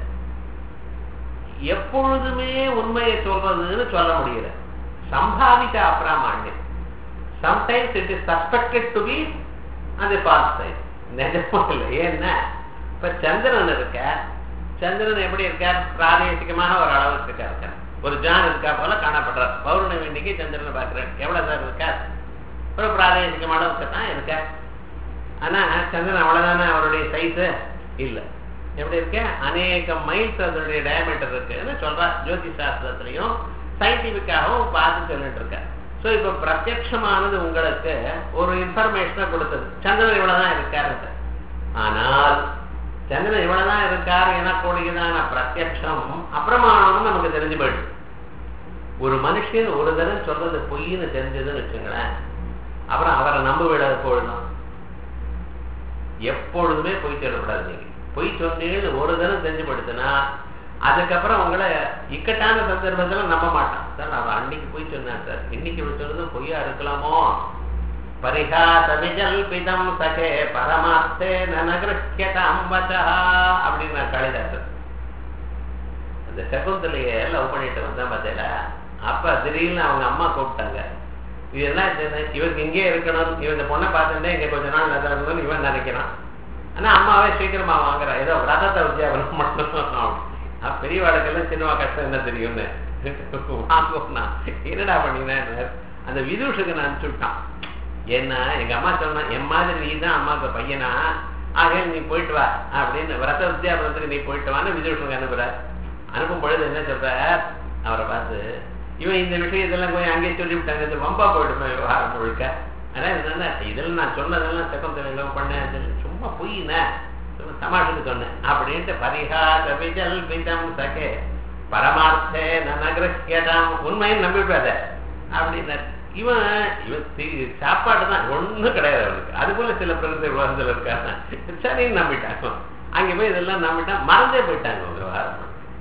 எப்பொழுதுமே உண்மையை சொல்றதுன்னு சொல்ல முடியல சம்பாவித அப்ராமாண்யம் sometimes it is suspected to be அது ஃபால்ஸ் சைட் நிஜமா இல்லை ஏன்னா இப்ப சந்திரன் இருக்க சந்திரன் எப்படி இருக்கார் பிராதேசிகமாக ஒரு அளவுக்கு இருக்கா இருக்கார் ஒரு ஜான் இருக்கா போல காணப்படுறார் பௌர்ணமி இன்னைக்கு சந்திரனை பார்க்கிறேன் எவ்வளவு சார் இருக்கார் ஒரு பிராதேசிகமான தான் இருக்க ஆனா சந்திரன் அவ்வளவுதானே அவருடைய சைஸ் இல்ல எப்படி இருக்க அநேக மைல்ஸ் அதனுடைய டயமீட்டர் இருக்குன்னு சொல்றா ஜோதி சாஸ்திரத்திலையும் சயின்டிபிக்காகவும் பார்த்து சொல்லிட்டு இருக்க ஸோ இப்போ பிரத்யட்சமானது உங்களுக்கு ஒரு இன்ஃபர்மேஷனை கொடுத்தது சந்திரன் இவ்வளவுதான் இருக்காருன்ட்டு ஆனால் சந்திரன் இவ்வளவுதான் இருக்காரு எனக்கூடியதான பிரத்யட்சம் அப்பிரமாணம்னு நமக்கு தெரிஞ்சு போயிடுது ஒரு மனுஷன் ஒரு தடவை சொல்றது பொய்ன்னு தெரிஞ்சதுன்னு வச்சுங்களேன் அப்புறம் அவரை நம்ப விடாத போயிடணும் எப்பொழுதுமே பொய் சொல்லக்கூடாது நீங்க பொய் சொன்னீங்கன்னு ஒரு தடவை தெரிஞ்சுபடுத்தினா அதுக்கப்புறம் உங்களை இக்கட்டான சந்தர்ப்பத்தில் நம்ப மாட்டான் சார் அவன் அன்னைக்கு பொய் சொன்னான் சார் இன்னைக்கு இவன் சொல்றது பொய்யா இருக்கலாமோ பரிகாசவிஜல்பிதம் சகே பரமார்த்தே நனகிருஷ்யதாம் வச்சா அப்படின்னு நான் காளிதாசன் அந்த சகுந்தலைய லவ் பண்ணிட்டு வந்தேன் பார்த்தேல அப்ப திடீர்னு அவங்க அம்மா கூப்பிட்டாங்க இது என்ன இவருக்கு இங்கே இருக்கணும் இவன் இந்த பொண்ணை பார்த்துட்டே இங்க கொஞ்ச நாள் நல்லா இருக்கணும்னு இவன் நினைக்கிறான் ஆனா அம்மாவே சீக்கிரமா வாங்குறான் ஏதோ ரதத்தை உத்தியாபனம் பண்ணணும் பெரியவாளுக்கெல்லாம் சின்னவா கஷ்டம் என்ன தெரியும்னு வாங்கணும்னா என்னடா பண்ணினேன் அந்த விதூஷுக்கு நான் அனுப்பிச்சுட்டான் ஏன்னா எங்க அம்மா சொன்னா என் மாதிரி நீ தான் அம்மாவுக்கு பையனா ஆக நீ போயிட்டு வா அப்படின்னு விரத வித்தியாபனத்துக்கு நீ போயிட்டு வான்னு விதூஷனுக்கு அனுப்புற அனுப்பும் பொழுது என்ன சொல்ற அவரை பார்த்து இவன் இந்த விஷயத்தெல்லாம் கொஞ்சம் அங்கேயே சொல்லிவிட்டாங்க இந்த வம்பா போயிடுமே விவகாரம் முழுக்க ஆனா என்னன்னா இதெல்லாம் நான் சொன்னதெல்லாம் செக்கம் தொழில் பண்ணேன் சும்மா பொய்னே தமாஷுக்கு சொன்னேன் அப்படின்ட்டு பரிகாச விஜல் விதம் சகே பரமார்த்தே நனகிரஹியதாம் உண்மையும் நம்பிவிடாத அப்படின்னாரு இவன் இவன் சாப்பாடு தான் ஒண்ணும் கிடையாது அவனுக்கு அது போல சில பிரகதி உலகத்தில் இருக்காங்க சரின்னு நம்பிட்டாங்க அங்க போய் இதெல்லாம் நம்பிட்டான் மறந்தே போயிட்டாங்க விவகாரம்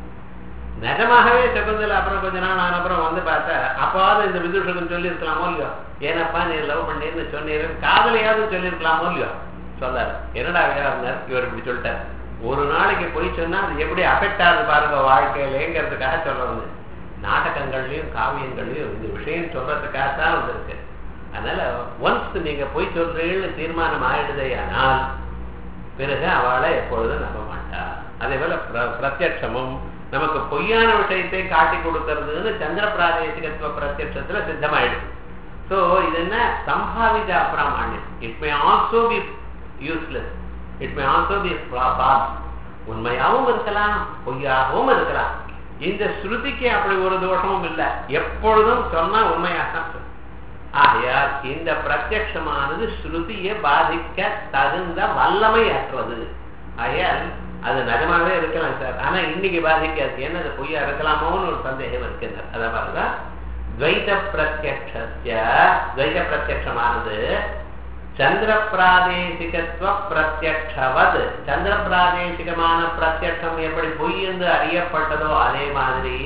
நிஜமாகவே செகுந்தல அப்புறம் கொஞ்ச நாள் ஆன அப்புறம் வந்து பார்த்தா அப்பாவது இந்த விதுஷகன் சொல்லி இருக்கலாமோ இல்லையோ ஏனப்பா நீ லவ் பண்ணேன்னு சொன்னீரு காதலையாவது சொல்லியிருக்கலாமோ இல்லையோ சொல்லாரு என்னடா வேறார் இவர் இப்படி சொல்லிட்டார் ஒரு நாளைக்கு போய் சொன்னா அது எப்படி அஃபெக்ட் ஆகுது பாருங்க வாழ்க்கையிலேங்கிறதுக்காக சொல்ல வந்து நாடகங்கள்லயும் காவியங்கள்லயும் இந்த விஷயம் சொல்றதுக்காக தான் வந்திருக்கு அதனால ஒன்ஸ் நீங்க போய் சொல்றீங்கன்னு தீர்மானம் ஆயிடுதே ஆனால் பிறகு அவளை எப்பொழுதும் நம்ப மாட்டா அதே போல பிரத்யட்சமும் நமக்கு பொய்யான விஷயத்தை காட்டி கொடுக்கறதுன்னு சந்திர பிராதேசிகத்துவ பிரத்யட்சத்துல சித்தமாயிடுது ஸோ இது என்ன சம்பாவித அப்பிரமாண்யம் it may also be useless it may also be false உண்மையாகவும் இருக்கலாம் பொய்யாகவும் இருக்கலாம் இந்த ஸ்ருதிக்கு அப்படி ஒரு தோஷமும் இல்லை எப்பொழுதும் சொன்னா உண்மையாகத்தான் சொல்லும் ஆகையால் இந்த பிரத்யமானது ஸ்ருதியை பாதிக்க தகுந்த வல்லமை அற்றது ஆகையால் அது நிஜமாவே இருக்கலாம் சார் ஆனா இன்னைக்கு பாதிக்காது என்ன அது பொய்யா இருக்கலாமோன்னு ஒரு சந்தேகம் இருக்கு அதை பாருங்க துவைத பிரத்யக்ஷ துவைத பிரத்யமானது சந்திர பிராதேசிகத்துவ பிரத்யக்ஷவது சந்திர பிராதேசிகமான பிரத்யக்ஷம் எப்படி பொய் என்று அறியப்பட்டதோ அதே மாதிரி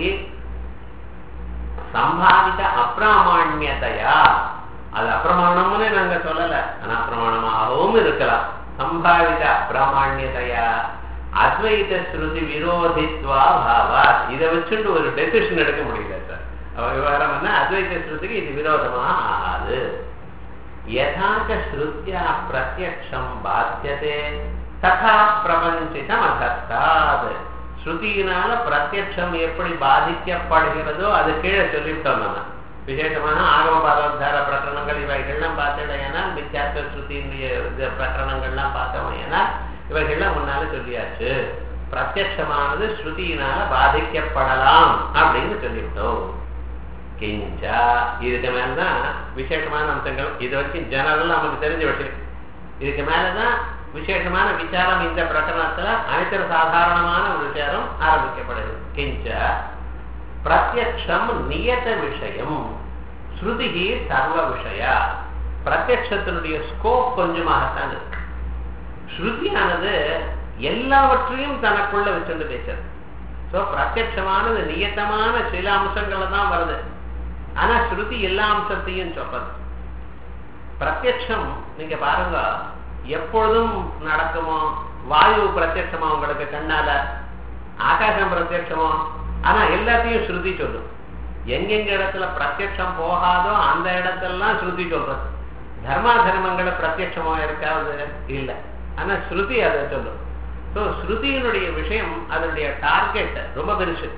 சம்பாதித்த அப்பிராமாண்யத்தையா அது அப்பிரமாணம்னு நாங்க சொல்லல ஆனா அப்பிரமாணமாகவும் இருக்கலாம் சம்பாவித அப்பிராமாண்யத்தையா அத்வைத ஸ்ருதி விரோதித்வா பாவா இதை வச்சுட்டு ஒரு டெசிஷன் எடுக்க முடியல சார் விவகாரம் என்ன அத்வைத ஸ்ருதிக்கு இது விரோதமா ஆகாது யதாச்ச ஸ்ருத்தியா பிரத்யக்ஷம் பாத்தியதே ததா பிரபஞ்சிதம் அகத்தாது ஸ்ருதியினால பிரத்யக்ஷம் எப்படி பாதிக்கப்படுகிறதோ அது கீழே சொல்லிவிட்டோம் நம்ம விசேஷமான ஆகம பாதோத்தார பிரகரணங்கள் இவைகள்லாம் பார்த்தோம் ஏன்னா மித்யாத்வ ஸ்ருதியினுடைய பிரகரணங்கள்லாம் பார்த்தோம் ஏன்னா இவைகள்லாம் முன்னால சொல்லியாச்சு பிரத்யமானது ஸ்ருதியினால பாதிக்கப்படலாம் அப்படின்னு சொல்லிவிட்டோம் கிஞ்சா இதுக்கு மேலதான் விசேஷமான அம்சங்கள் இது வரைக்கும் ஜெனரல் நமக்கு தெரிஞ்ச விஷயம் இதுக்கு மேலதான் விசேஷமான விசாரம் இந்த பிரகரணத்துல அனைத்து சாதாரணமான ஒரு விசாரம் ஆரம்பிக்கப்படுகிறது கிஞ்ச பிரத்யக்ஷம் நியத விஷயம் ஸ்ருதிகி சர்வ விஷய பிரத்யக்ஷத்தினுடைய ஸ்கோப் கொஞ்சமாகத்தான் இருக்கு ஸ்ருதியானது எல்லாவற்றையும் தனக்குள்ள வச்சுட்டு பேசுறது ஸோ பிரத்யமானது நியத்தமான சில அம்சங்கள்ல தான் வருது ஆனா ஸ்ருதி எல்லா அம்சத்தையும் சொல்றது பிரத்யக்ஷம் நீங்க பாருங்க எப்பொழுதும் நடக்குமோ வாயு பிரத்யட்சமா உங்களுக்கு கண்ணால ஆகாசம் பிரத்யட்சமோ ஆனா எல்லாத்தையும் ஸ்ருதி சொல்லும் எங்கெங்க இடத்துல பிரத்யட்சம் போகாதோ அந்த இடத்தெல்லாம் ஸ்ருதி சொல்றது தர்மா தர்மங்களை பிரத்யட்சமா இருக்காது இல்லை ஆனா ஸ்ருதி அதை சொல்லும் ஸோ ஸ்ருதியினுடைய விஷயம் அதனுடைய டார்கெட் ரொம்ப பெருசு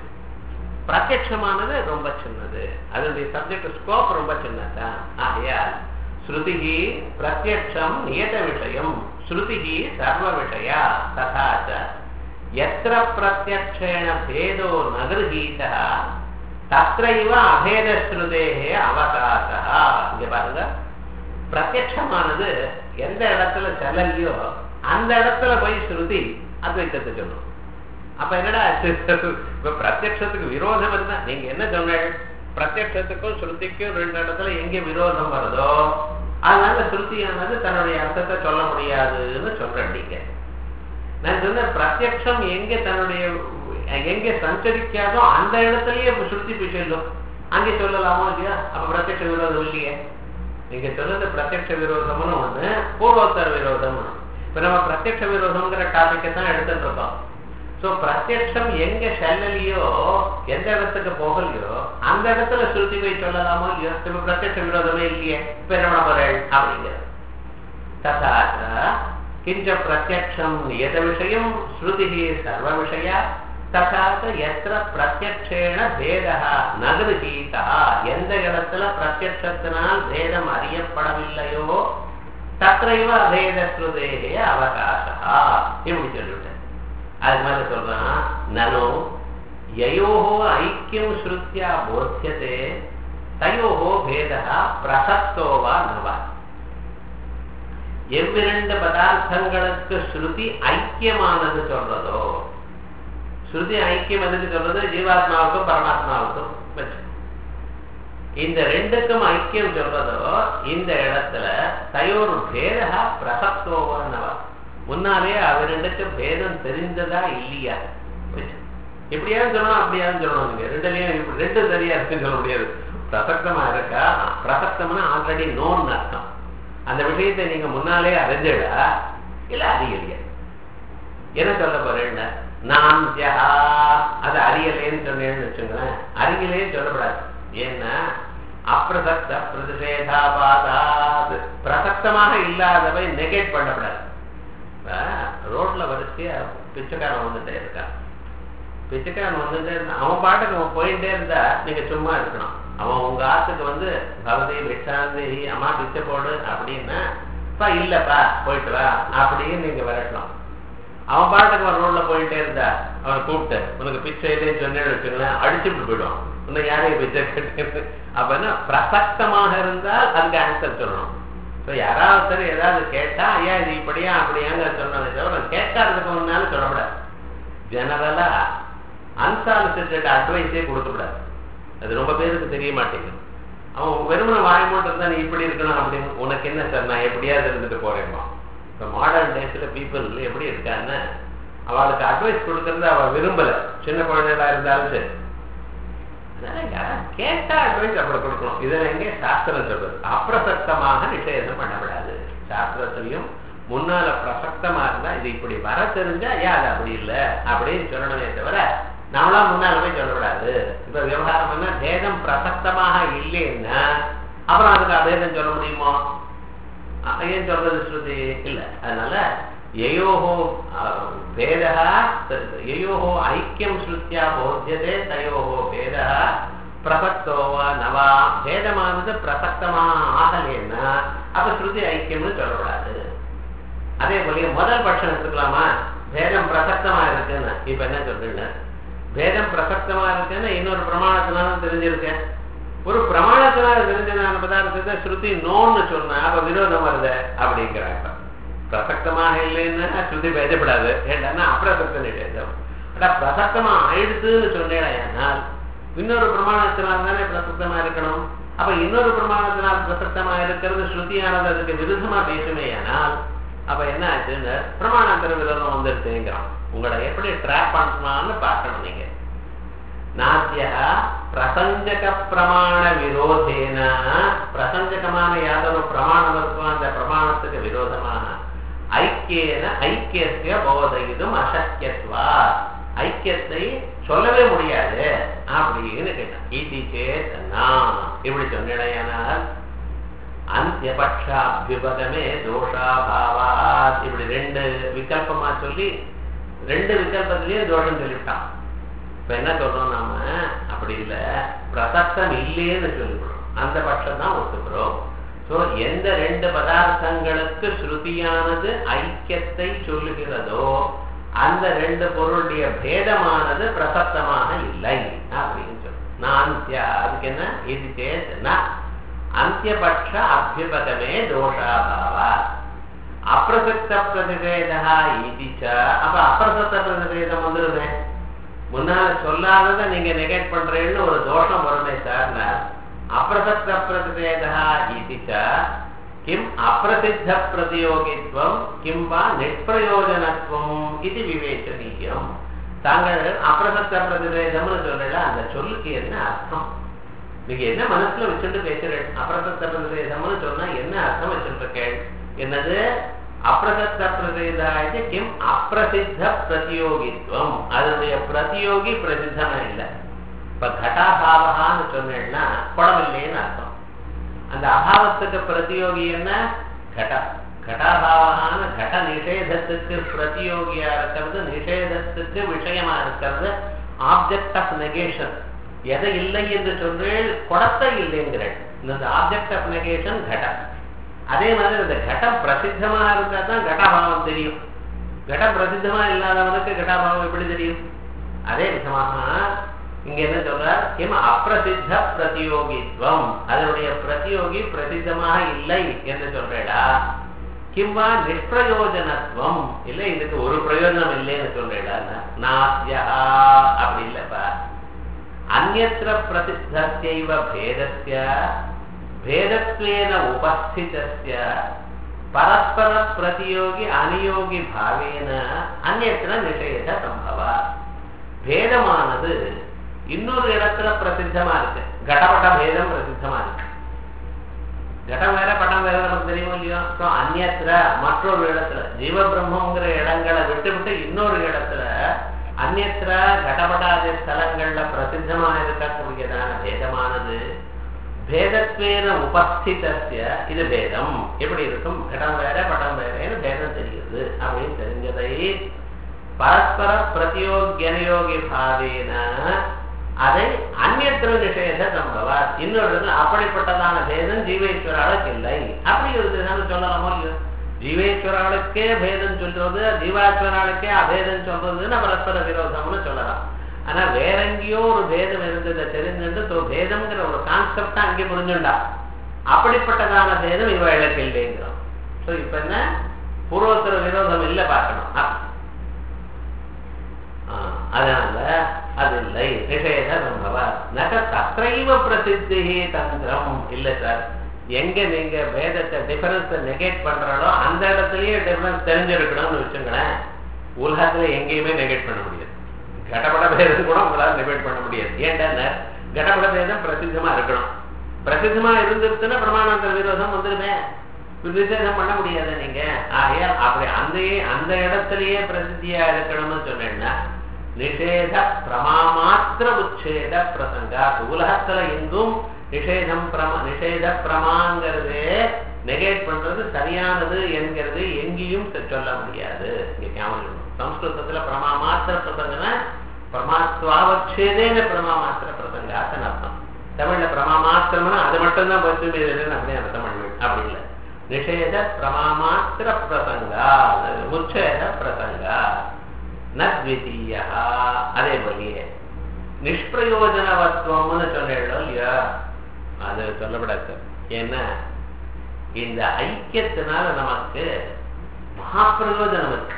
பிரத்யமானது ரொம்ப சின்னது அதனுடைய சப்ஜெக்ட் ஸ்கோப் ரொம்ப சின்னதான் ஆகையால் ஸ்ருதிஹி பிரத்யக்ஷம் நியத விஷயம் ஸ்ருதிஹி சர்வ விஷயா ததா ச எத்திர பிரத்யக்ஷேண பேதோ ந கிரகீதः தத்ரைவ அபேத ஸ்ருதேஹே அவகாசா இங்க பாருங்க பிரத்யக்ஷமானது எந்த இடத்துல செல்லலையோ அந்த இடத்துல போய் ஸ்ருதி அத்வைத்தத்தை சொல்லும் அப்ப என்னடா ஆச்சு? இப்ப பிரத்யக்ஷத்துக்கு விரோதம் இருந்தா நீங்க என்ன சொன்னீங்க பிரத்யக்ஷத்துக்கும் ஸ்ருதிக்கும் ரெண்டு இடத்துல எங்க விரோதம் வருதோ அதனால ஸ்ருதியானது தன்னுடைய அர்த்தத்தை சொல்ல முடியாதுன்னு சொல்றேன் நீங்க நான் சொன்ன பிரத்யக்ஷம் எங்க தன்னுடைய எங்க சஞ்சரிக்காதோ அந்த இடத்துலயே இப்ப ஸ்ருதி போய் சொல்லும் அங்கே சொல்லலாமோ இல்லையா அப்ப பிரத்யக்ஷ விரோதம் இல்லையே நீங்க சொன்னது பிரத்யக்ஷ விரோதம்னு ஒண்ணு பூர்வோத்தர விரோதம் இப்ப நம்ம பிரத்யக்ஷ விரோதம்ங்கிற டாபிக்கை தான் எடுத்துட்டு இருக்கோம் சோ பிரத்யக்ஷம் எங்க செல்லலையோ எந்த இடத்துக்கு போகலையோ அந்த இடத்துல ஸ்ருதி போய் சொல்லலாமோ இல்லையோ இப்ப பிரத்யக்ஷ விரோதமே இல்லையே இப்ப என்ன பண்ண போறேன் அப்படிங்கிற ததா ச கிஞ்ச பிரத்யக்ஷம் நியத விஷயம் ஸ்ருதிः சர்வ விஷயா ததா ச எத்திர பிரத்யக்ஷேண பேதः ந கிரகீதः எந்த இடத்துல பிரத்யக்ஷத்தினால் பேதம் அறியப்படவில்லையோ தத்ரைவ அபேத ஸ்ருதேகே அவகாசா இப்படி சொல்லிவிட்டேன் அது மாதிரி சொல்றான் நனோ யயோஹோ ஐக்கியம் ஸ்ருத்யா போத்தியதே தயோஹோ பேதா பிரசக்தோ வா நவா எவ்விரண்டு பதார்த்தங்களுக்கு ஸ்ருதி ஐக்கியமானது சொல்றதோ ஸ்ருதி ஐக்கியம் எதுக்கு சொல்றது ஜீவாத்மாவுக்கும் பரமாத்மாவுக்கும் வச்சு இந்த ரெண்டுக்கும் ஐக்கியம் சொல்றதோ இந்த இடத்துல தயோர் பேதா பிரசக்தோவானவா முன்னாலே அவ ரெண்டுக்கு பேதம் தெரிந்ததா இல்லையா வச்சு. எப்படியாவது சொல்லணும் அப்படியாவது சொல்லணும் நீங்க ரெண்டுலயும் இப்படி ரெண்டு சரியா இருக்குன்னு சொல்ல முடியாது பிரசக்தமா இருக்கா பிரசக்தம்னா ஆல்ரெடி நோன் அர்த்தம் அந்த விஷயத்தை நீங்க முன்னாலே அறிஞ்சிடா இல்ல அறியலையா என்ன சொல்ல போறேன் நான் ஜஹா அது அறியலேன்னு சொன்னேன்னு வச்சுங்களேன் அறியலேன்னு சொல்லப்படாது ஏன்னா அப்பிரசக்த பிரதிஷேதாபாதாது பிரசக்தமாக இல்லாதவை நெகேட் பண்ணப்படாது இப்ப ரோட்ல வரிசையா பிச்சைக்காரன் வந்துட்டே இருக்கான் பிச்சைக்காரன் வந்துட்டே இருந்தா அவன் பாட்டுக்கு அவன் போயிட்டே இருந்தா நீங்க சும்மா இருக்கணும் அவன் உங்க ஆத்துக்கு வந்து பகவதி பிச்சாந்தி அம்மா பிச்சை போடு அப்படின்னா பா இல்லப்பா போயிட்டு வா அப்படின்னு நீங்க விரட்டணும் அவன் பாட்டுக்கு அவன் ரோட்ல போயிட்டே இருந்தா அவன் கூப்பிட்டு உனக்கு பிச்சை இல்லைன்னு சொன்னேன்னு வச்சுங்களேன் அடிச்சுட்டு போயிடுவான் இன்னும் யாரையும் பிச்சை கேட்டு அப்ப என்ன பிரசக்தமாக இருந்தால் அதுக்கு ஆன்சர் சொல்லணும் ஸோ யாராவது சரி ஏதாவது கேட்டா ஐயா இது இப்படியா அப்படியாங்க சொன்னதை தவிர கேட்காததுக்கு முன்னாலும் சொல்லக்கூடாது ஜெனரலா அன்சாலிசிட்டட் அட்வைஸே கொடுக்கக்கூடாது அது ரொம்ப பேருக்கு தெரிய மாட்டேங்குது அவன் வெறுமனை வாய் மட்டும் இருந்தா நீ இப்படி இருக்கணும் அப்படின்னு உனக்கு என்ன சார் நான் எப்படியாவது இருந்துட்டு போறேம்மா இப்போ மாடர்ன் டேஸ்ல பீப்புள் எப்படி இருக்கான்னு அவளுக்கு அட்வைஸ் கொடுக்கறது அவ விரும்பல சின்ன குழந்தைகளா இருந்தாலும் சரி அதனால யாராவது கேட்டா அட்வைஸ் அப்படி கொடுக்கணும் இதில் எங்கே சாஸ்திரம் சொல்றது அப்பிரசக்தமாக நிஷேதம் பண்ணப்படாது சாஸ்திரத்திலையும் முன்னால பிரசக்தமா இருந்தா இது இப்படி வர தெரிஞ்சா ஏன் அது அப்படி இல்லை அப்படின்னு சொல்லணுமே தவிர நம்மளா முன்னால போய் சொல்லக்கூடாது இப்ப விவகாரம் என்ன பேதம் பிரசக்தமாக இல்லைன்னா அப்புறம் அதுக்கு அபேதம் சொல்ல முடியுமோ அஹ் ஏன் சொல்றது ஸ்ருதி இல்ல அதனால யயோஹோ பேதா யயோஹோ ஐக்கியம் ஸ்ருத்தியா போத்தியதே தயோஹோ பேதா பிரசக்தோவா நவா பேதமானது பிரசக்தமாக ஆகலைன்னா அப்ப ஸ்ருதி ஐக்கியம்னு சொல்லக்கூடாது அதே போல முதல் பட்சம் எடுத்துக்கலாமா பேதம் பிரசக்தமா இருக்குன்னு இப்ப என்ன சொல்றீங்க வேதம் பிரசக்தமா இருக்குன்னு இன்னொரு பிரமாணத்தினால தெரிஞ்சிருக்கேன் ஒரு பிரமாணத்தினால தெரிஞ்சதான பதார்த்தத்தை ஸ்ருதி நோன்னு சொன்னா அப்ப விரோதம் வருது அப்படிங்கிறாங்க பிரசக்தமாக இல்லைன்னா ஸ்ருதி பேசப்படாது ஏன்னா அப்பிரசக்த நிஷேதம் ஆனா பிரசக்தமா ஆயிடுதுன்னு சொன்னேனால் இன்னொரு பிரமாணத்தினால் தானே பிரசக்தமா இருக்கணும் அப்ப இன்னொரு பிரமாணத்தினால் பிரசக்தமா இருக்கிறது ஸ்ருதியானது அதுக்கு விருதமா பேசுமே ஆனால் அப்ப என்ன ஆச்சுன்னு பிரமாணாந்தர விரோதம் வந்துருச்சுங்கிறான் உங்களை எப்படி ட்ராப் பண்ணலாம்னு பார்க்கணும் நீங்க நாத்தியா பிரசஞ்சக பிரமாண விரோதேன பிரசஞ்சகமான யாதொரு பிரமாணம் இருக்கும் அந்த பிரமாணத்துக்கு விரோதமாக ஐக்கியன ஐக்கியத்திய போதையிடும் அசக்கியத்வா ஐக்கியத்தை சொல்லவே முடியாது அப்படின்னு கேட்டான் இது சேத்தனா இப்படி சொன்னால் அந்தியபட்ச அபியுபகமே தோஷாபாவாத் இப்படி ரெண்டு விகல்பமா சொல்லி ரெண்டு விகல்பத்திலயும் தோஷம் சொல்லிவிட்டான் இப்ப என்ன சொல்றோம் நாம அப்படி இல்ல பிரசக்தம் இல்லையேன்னு சொல்லிவிடுறோம் அந்த பட்சம் தான் ஒத்துக்கிறோம் சோ எந்த ரெண்டு பதார்த்தங்களுக்கு ஸ்ருதியானது ஐக்கியத்தை சொல்லுகிறதோ அந்த ரெண்டு பொருளுடைய பேதமானது பிரசக்தமாக இல்லை அப்படின்னு சொல்லு நாந்தியா அதுக்கு என்ன இது சேத்னா அந்தியபட்ச அபியுபகமே தோஷாபாவா அப்பிரசக்த பிரதிவேதா இதிச்ச அப்ப அப்பிரசக்த பிரதிவேதம் வந்துருமே முன்னால சொல்லாததை நீங்க நெகேட் பண்றேன்னு ஒரு தோஷம் வருமே சார் அப்பிரசக்த பிரதிவேதா இதிச்ச கிம் அப்பிரசித்த பிரதியோகித்வம் கிம் வா நிஷ்பிரயோஜனத்துவம் இது விவேச்சனீயம் தாங்கள் அப்பிரசக்த பிரதிவேதம்னு சொல்லல அந்த சொல்லுக்கு என்ன அர்த்தம் நீங்க என்ன மனசுல வச்சுட்டு பேசுறேன் அப்பிரசக்த பிரதிவேதம்னு சொன்னா என்ன அர்த்தம் வச்சுட்டு இருக்கேன் என்னது அப்பிரசக்த பிரதிவேதாய கிம் அப்பிரசித்த பிரதியோகித்வம் அதனுடைய பிரதியோகி பிரசித்தமா இல்லை இப்ப கட்டாபாவகான்னு சொன்னேன்னா குடம் இல்லைன்னு அர்த்தம் அந்த அபாவத்துக்கு பிரதியோகி என்ன கட கடாபாவகான கட நிஷேதத்துக்கு பிரதியோகியா இருக்கிறது நிஷேதத்துக்கு விஷயமா இருக்கிறது ஆப்ஜெக்ட் ஆஃப் நெகேஷன் எதை இல்லை என்று சொல்றேன் குடத்தை இல்லைங்கிறேன் இந்த ஆப்ஜெக்ட் ஆஃப் நெகேஷன் கடம் அதே மாதிரி இந்த கடம் பிரசித்தமா இருந்தா தான் கட்டாபாவம் தெரியும் கடம் பிரசித்தமா இல்லாதவனுக்கு கட்டாபாவம் எப்படி தெரியும் அதே விதமாக இங்க என்ன சொல்றார் கிம் அப்பிரசித்த பிரதியோகித்வம் அதனுடைய பிரதியோகி பிரசித்தமாக இல்லை என்று சொல்றேடா கிம்வா நிஷ்பிரயோஜனத்துவம் இல்லை இதுக்கு ஒரு பிரயோஜனம் இல்லைன்னு சொல்றேடா நாஸ்யா அப்படி இல்லப்பா அந்நத்திர பிரசித்தத்தைவ பேதஸ்ய பேதத்வேன உபஸ்திதஸ்ய பரஸ்பர பிரதியோகி அநியோகி பாவேன அந்நத்திர நிஷேத சம்பவா பேதமானது இன்னொரு இடத்துல பிரசித்தமா இருக்கு கடபட பேதம் பிரசித்தமா இருக்கு கடம் வேற படம் வேற நமக்கு தெரியும் இல்லையோ ஸோ அந்நத்திர மற்றொரு இடத்துல ஜீவ பிரம்மங்கிற இடங்களை விட்டு விட்டு இன்னொரு இடத்துல அந்நத்திர கடபடாத ஸ்தலங்கள்ல பிரசித்தமா இருக்கக்கூடியதான பேதமானது பேதத்வேன உபஸ்திதஸ்ய இது பேதம் எப்படி இருக்கும் கடம் வேற படம் வேறேன்னு பேதம் தெரியுது அப்படின்னு தெரிஞ்சதை பரஸ்பர பிரதியோகியனயோகி பாவேன அதை அந்நியத்திர நிஷேத சம்பவா இன்னொரு அப்படிப்பட்டதான பேதம் ஜீவேஸ்வராளுக்கு இல்லை அப்படி ஒரு தினம் சொல்லலாமோ இல்லையோ ஜீவேஸ்வராளுக்கே பேதம் சொல்றது ஜீவாஸ்வராளுக்கே அபேதம் சொல்றதுன்னு பரஸ்பர விரோதம்னு சொல்லலாம் ஆனா வேற எங்கேயோ ஒரு பேதம் இருந்ததை தெரிஞ்சுட்டு பேதம்ங்கிற ஒரு கான்செப்ட் அங்கே புரிஞ்சுண்டா அப்படிப்பட்டதான பேதம் இவளுக்கு இல்லைங்கிறோம் ஸோ இப்ப என்ன பூர்வோத்தர விரோதம் இல்லை பார்க்கணும் அதனால அது இல்லை நிஷேத சம்பவா நக தத்தைவ பிரசித்தி தந்திரம் இல்ல சார் எங்க நீங்க வேதத்தை டிஃபரன்ஸ் நெகேட் பண்றாலோ அந்த இடத்துலயே டிஃபரன்ஸ் தெரிஞ்சிருக்கணும்னு வச்சுங்களேன் உலகத்துல எங்கேயுமே நெகேட் பண்ண முடியாது கடப்பட பேதம் கூட உங்களால நெகேட் பண்ண முடியாது ஏன்டா கடப்பட பேதம் பிரசித்தமா இருக்கணும் பிரசித்தமா இருந்துருச்சுன்னா பிரமாணாந்தர விரோதம் வந்துருமே விசேஷம் பண்ண முடியாது நீங்க ஆகையால் அப்படி அந்த அந்த இடத்துலயே பிரசித்தியா இருக்கணும்னு சொன்னேன்னா நிஷேத பிரமாமாத்திர உச்சேத பிரசங்கா உலகத்துல எங்கும் நிஷேதம் பிரமா நிஷேத பிரமாங்கிறது நெகேட் பண்றது சரியானது என்கிறது எங்கேயும் சொல்ல முடியாது இங்க ஞாபகம் சம்ஸ்கிருதத்துல பிரமாமாத்திர பிரசங்கனா பிரமாத்வாவச்சேதேன பிரமாமாத்திர பிரசங்காத்தன் அர்த்தம் தமிழ்ல பிரமாமாத்திரம்னா அது மட்டும்தான் பத்து அப்படி அர்த்தம் பண்ண அப்படி இல்லை நிஷேத பிரமாமாத்திர பிரசங்கா உச்சேத பிரசங்கா நத்விதீய அதே போலியே நிஷ்பிரயோஜனவத்துவம்னு சொன்னோ இல்லையா அது சொல்லப்படாது ஏன்னா இந்த ஐக்கியத்தினால நமக்கு மகாப்பிரயோஜனம் இருக்கு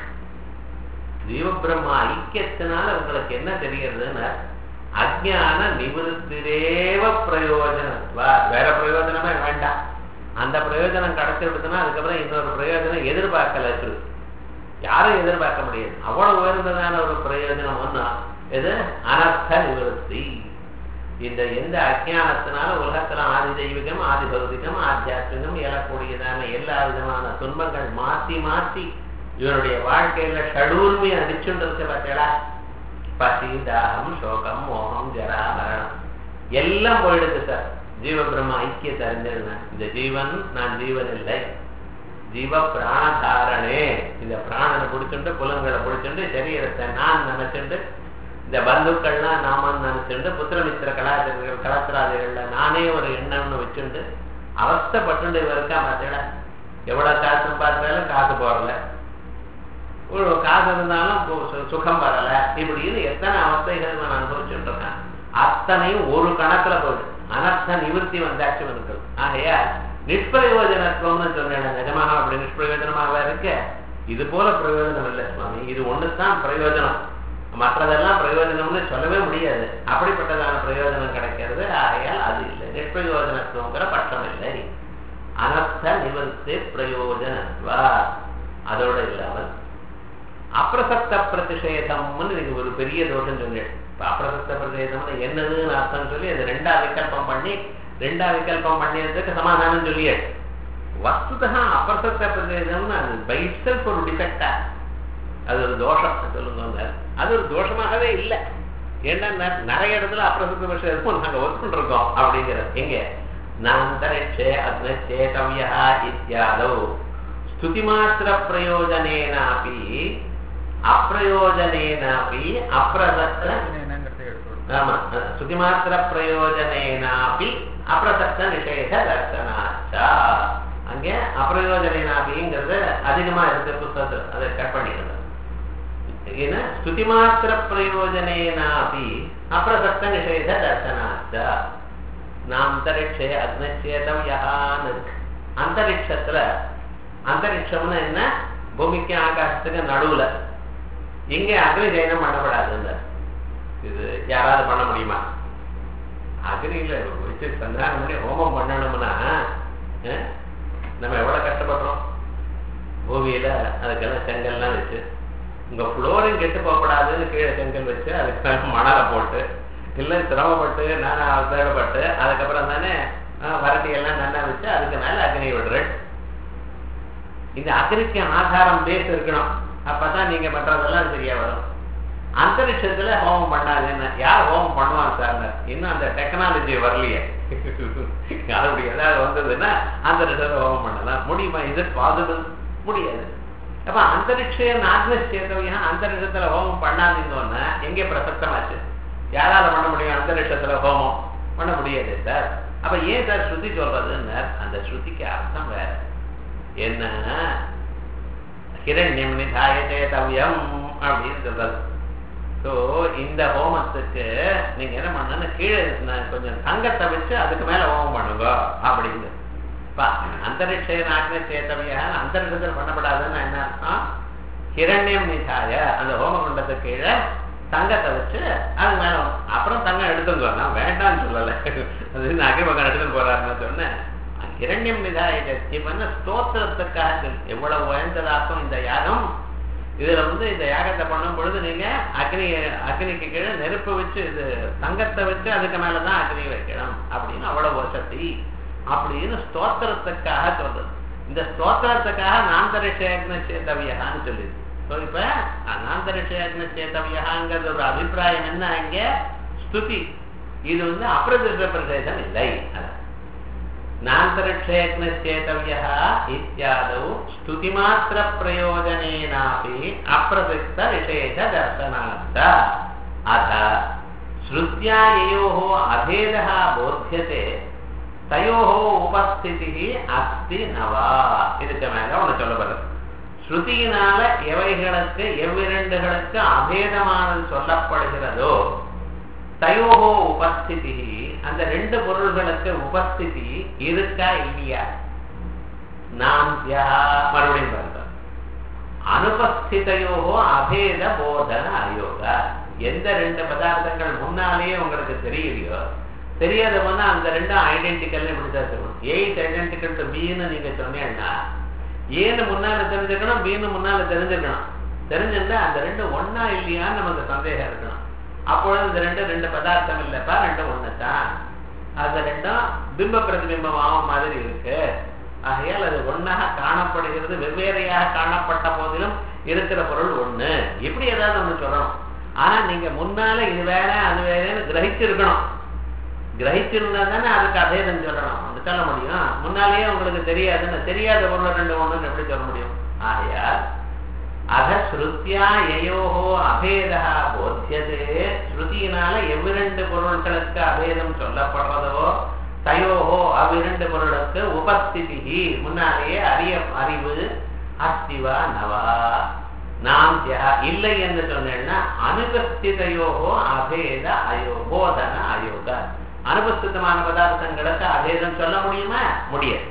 ஜீவபிரம்மா ஐக்கியத்தினால உங்களுக்கு என்ன தெரிகிறதுன்னு அஜான நிவர்த்திரேவ பிரயோஜனத்வா வேற பிரயோஜனமே வேண்டாம் அந்த பிரயோஜனம் கிடைச்சி விடுதுன்னா அதுக்கப்புறம் இன்னொரு பிரயோஜனம் எதிர்பார்க்கல இருக்கு யாரும் எதிர்பார்க்க முடியாது அவ்வளவு உயர்ந்ததான ஒரு பிரயோஜனம் ஒண்ணு எது அனர்த்த நிவர்த்தி இந்த எந்த அஜானத்தினால உலகத்துல ஆதி தெய்வீகம் ஆதி பௌதிகம் ஆத்தியாத்மிகம் எழக்கூடியதான எல்லா விதமான துன்பங்கள் மாத்தி மாத்தி இவருடைய வாழ்க்கையில ஷடூர்மி அடிச்சுட்டு இருக்கு பார்த்தீங்களா பசி தாகம் சோகம் மோகம் ஜரா மரணம் எல்லாம் போயிடுது சார் ஜீவ பிரம்ம ஐக்கியத்தை அறிஞ்சிருந்தேன் இந்த ஜீவன் நான் ஜீவன் இல்லை ஜீவ பிராணதாரணே இந்த பிராணனை பிடிச்சுட்டு புலங்களை பிடிச்சுட்டு சரீரத்தை நான் நினைச்சுட்டு இந்த பந்துக்கள்லாம் நாம நினைச்சுட்டு புத்திரமித்திர கலாச்சாரங்கள் கலாச்சாரங்கள்ல நானே ஒரு எண்ணம்னு வச்சுண்டு அவஸ்தப்பட்டு இருக்கா பார்த்தீங்களா எவ்வளவு காசு சம்பாதிச்சாலும் காசு போறல ஒரு காசு இருந்தாலும் பு- சு- சுகம் வரல இப்படின்னு எத்தனை அவஸ்தைகள் நான் அனுபவிச்சுட்டு இருக்கேன் அத்தனையும் ஒரு கணக்குல போயிடு அனர்த்த நிவர்த்தி வந்தாச்சு வந்து ஆகையா நிஷ்பிரயோஜனத்துவம்னு சொன்னேன் நிஜமாக அப்படி நிஷ்பிரயோஜனமாக இருக்க இது போல பிரயோஜனம் இல்லை சுவாமி இது ஒண்ணுதான் பிரயோஜனம் மற்றதெல்லாம் பிரயோஜனம்னு சொல்லவே முடியாது அப்படிப்பட்டதான பிரயோஜனம் கிடைக்கிறது ஆகையால் அது இல்லை நிஷ்பிரயோஜனத்துவங்கிற பட்சம் இல்லை அனர்த்த நிவர்த்தி பிரயோஜனத்வா அதோட இல்லாமல் அப்பிரசக்த பிரதிஷேதம்னு நீங்க ஒரு பெரிய தோஷம் சொன்னீங்க இப்ப அப்பிரசக்த பிரதிஷேதம்னு என்னதுன்னு அர்த்தம் சொல்லி அது ரெண்டா விகல்பம் பண்ணி ரெண்டா விகல்பம் பண்ணியதுக்கு சமாதானம் சொல்லியே வஸ்துதா அப்பிரசக்த பிரதிஷேதம்னு அது பை செல்ஃப் ஒரு டிஃபெக்டா அது ஒரு தோஷம் சொல்லுங்க அது ஒரு தோஷமாகவே இல்லை ஏன்னா ந- நிறைய இடத்துல அப்பிரசக்த பிரதிஷேதமும் நாங்க ஒத்துட்டு இருக்கோம் அப்படிங்கிறது எங்க நாந்தரிக்ஷே அக்னச்சேதவ்யா இத்தியாதோ ஸ்துதிமாத்திர பிரயோஜனேனாபி அப்பிரயோஜனேனாபி அப்பிரசக்த என்னங்கிறதை எடுத்து ஆமா ஸ்துதிமாத்திர பிரயோஜனேனாபி அப்பிரசக்த நிஷேத தர்சனாச்சா அங்கே அப்பிரயோஜனேனாபிங்கிறது அதிகமா இருக்கு புத்தகத்தில் அதை கட் பண்ணிடுங்க ஏன்னா ஸ்துதிமாத்திர பிரயோஜனேனாபி அப்பிரசக்த நிஷேத தர்சனாச்சா நாந்தரிக்ஷே அக்னச்சேதவ்யான்னு இருக்கு அந்தரிக்ஷத்துல அந்தரிக்ஷம்னு என்ன பூமிக்கு ஆகாசத்துக்கு நடுவுல இங்க அக்னி ஜெயனம் பண்ணப்படாதுங்க இது யாராவது பண்ண முடியுமா அக்னியில வச்சு சந்தானம் பண்ணி ஹோமம் பண்ணணும்னா அஹ், நம்ம எவ்வளவு கஷ்டப்படுறோம் பூமியில அதுக்கெல்லாம் செங்கல்லாம் வச்சு உங்க ஃப்ளோரிங் கெட்டு போகக்கூடாதுன்னு கீழே செங்கல் வச்சு அதுக்கு மேல மணலை போட்டு இல்லை சிரமப்பட்டு நானா தேவைப்பட்டு அதுக்கப்புறம் தானே அஹ், வரட்டி எல்லாம் நல்லா வச்சு அதுக்கு மேல அக்னி விடுறேன் இந்த அக்னிக்கு ஆதாரம் பேஸ் இருக்கணும் அப்பதான் நீங்க பண்றதெல்லாம் சரியா வரும் அந்தரிக்ஷத்துல ஹோமம் பண்ணாதுன்னு யார் ஹோமம் பண்ணுவாங்க சார் இன்னும் அந்த டெக்னாலஜி வரலையே அப்படி ஏதாவது வந்ததுன்னா அந்தரிக்ஷத்துல ஹோமம் பண்ணலாம் முடியுமா இது பாசிபிள் முடியாது அப்ப அந்தரிக்ஷ நாத்மச்சேதவியா அந்தரிக்ஷத்துல ஹோமம் பண்ணாதீங்கன்னா எங்கே பிரசக்தமாச்சு யாரால பண்ண முடியும் அந்தரிக்ஷத்துல ஹோமம் பண்ண முடியாது சார் அப்ப ஏன் சார் ஸ்ருதி சொல்றதுன்னு அந்த ஸ்ருதிக்கு அர்த்தம் வேற என்ன ஹிரண்யம் நிதாயத்தே தவ்யம் அப்படின்னு சொல்றது ஸோ இந்த ஹோமத்துக்கு நீங்க என்ன பண்ணணும்னா கீழே நான் கொஞ்சம் தங்கத்தை வச்சு அதுக்கு மேல ஹோமம் பண்ணுங்க அப்படின்னு பா அந்தரிக்ஷ நாட்டின சேத்தவியா அந்தரிக்ஷத்தில் பண்ணப்படாதுன்னு என்ன அர்த்தம் ஹிரண்யம் நிதாய அந்த ஹோமகுண்டத்துக்கு கீழே தங்கத்தை வச்சு அது மேல அப்புறம் தங்கம் எடுத்துங்க நான் வேண்டாம்னு சொல்லலை அது அகிமகன் எடுத்துட்டு போறாருன்னு சொன்னேன் இரண்யம் நிதாய இப்ப ஸ்தோத்திரத்துக்காக சொல்லி எவ்வளவு உயர்ந்ததாக்கும் இந்த யாகம் இதுல வந்து இந்த யாகத்தை பண்ணும் பொழுது நீங்க அக்னி அக்னிக்கு கீழே நெருப்பு வச்சு இது தங்கத்தை வச்சு அதுக்கு மேலதான் அக்னி வைக்கணும் அப்படின்னு அவ்வளவு வசதி அப்படின்னு ஸ்தோத்திரத்துக்காக சொல்றது இந்த ஸ்தோத்திரத்துக்காக நாந்தரிஷேக்ன சேத்தவியான்னு சொல்லிது ஸோ இப்ப நாந்தரிஷேக்ன சேத்தவியாங்கிறது ஒரு அபிப்பிராயம் என்ன இங்க ஸ்துதி இது வந்து அப்பிரதிருஷ்ட பிரதேசம் இல்லை அதான் नान्तरिक्षयत्नश्चेतव्यः इत्यादौ स्तुतिमात्रप्रयोजनेनापि अप्रसक्तविशेषदर्शनार्थ अथ श्रुत्या ययोः अभेदः बोध्यते तयोः उपस्थितिः अस्ति न वा இதுக்கு மேல ஒன்று சொல்லப்படுது ஸ்ருதியினால எவைகளுக்கு எவ்விரண்டுகளுக்கு அபேதமானது சொல்லப்படுகிறதோ தயோகோ உபஸ்திதி அந்த ரெண்டு பொருள்களுக்கு உபஸ்திதி இருக்கா இல்லையா நாந்தியா மறுபடியும் பார்த்தோம் அனுபஸ்திதையோகோ அபேத போதன அயோகா எந்த ரெண்டு பதார்த்தங்கள் முன்னாலேயே உங்களுக்கு தெரியலையோ தெரியாத போனா அந்த ரெண்டும் ஐடென்டிக்கல் இப்படிதான் சொல்லணும் எயிட் ஐடென்டிக்கல் டு பின்னு நீங்க சொன்னீங்கன்னா ஏன்னு முன்னால தெரிஞ்சுக்கணும் பின்னு முன்னால தெரிஞ்சுக்கணும் தெரிஞ்சிருந்தா அந்த ரெண்டு ஒன்னா இல்லையான்னு நமக்கு சந்தேகம் இருக்கணும் அப்பொழுது இந்த ரெண்டு ரெண்டு பதார்த்தம் இல்லப்பா ரெண்டும் ஒண்ணுதான் அது ரெண்டும் பிம்ப பிரதிபிம்பமாகும் மாதிரி இருக்கு ஆகையால் அது ஒன்னாக காணப்படுகிறது வெவ்வேறையாக காணப்பட்ட போதிலும் இருக்கிற பொருள் ஒண்ணு இப்படி ஏதாவது ஒண்ணு சொல்லணும் ஆனா நீங்க முன்னால இது வேற அது வேறன்னு கிரகிச்சிருக்கணும் கிரகிச்சிருந்தா தானே அதுக்கு அபேதம் சொல்லணும் அப்படி சொல்ல முடியும் முன்னாலேயே உங்களுக்கு தெரியாதுன்னு தெரியாத பொருள் ரெண்டு ஒண்ணுன்னு எப்படி சொல்ல முடியும் ஆகையால் அத ஸ்ருத்தியா யயோஹோ அபேதா போத்தியதே ஸ்ருதியினால எவ்விரண்டு பொருட்களுக்கு அபேதம் சொல்லப்படுறதோ தயோஹோ அவ்விரண்டு பொருளுக்கு உபஸ்திதி முன்னாலேயே அறிய அறிவு அஸ்திவா நவா நாம் இல்லை என்று சொன்னேன்னா அனுபஸ்திதையோகோ அபேத அயோ போதன அயோக அனுபஸ்திதமான பதார்த்தங்களுக்கு அபேதம் சொல்ல முடியுமா முடியாது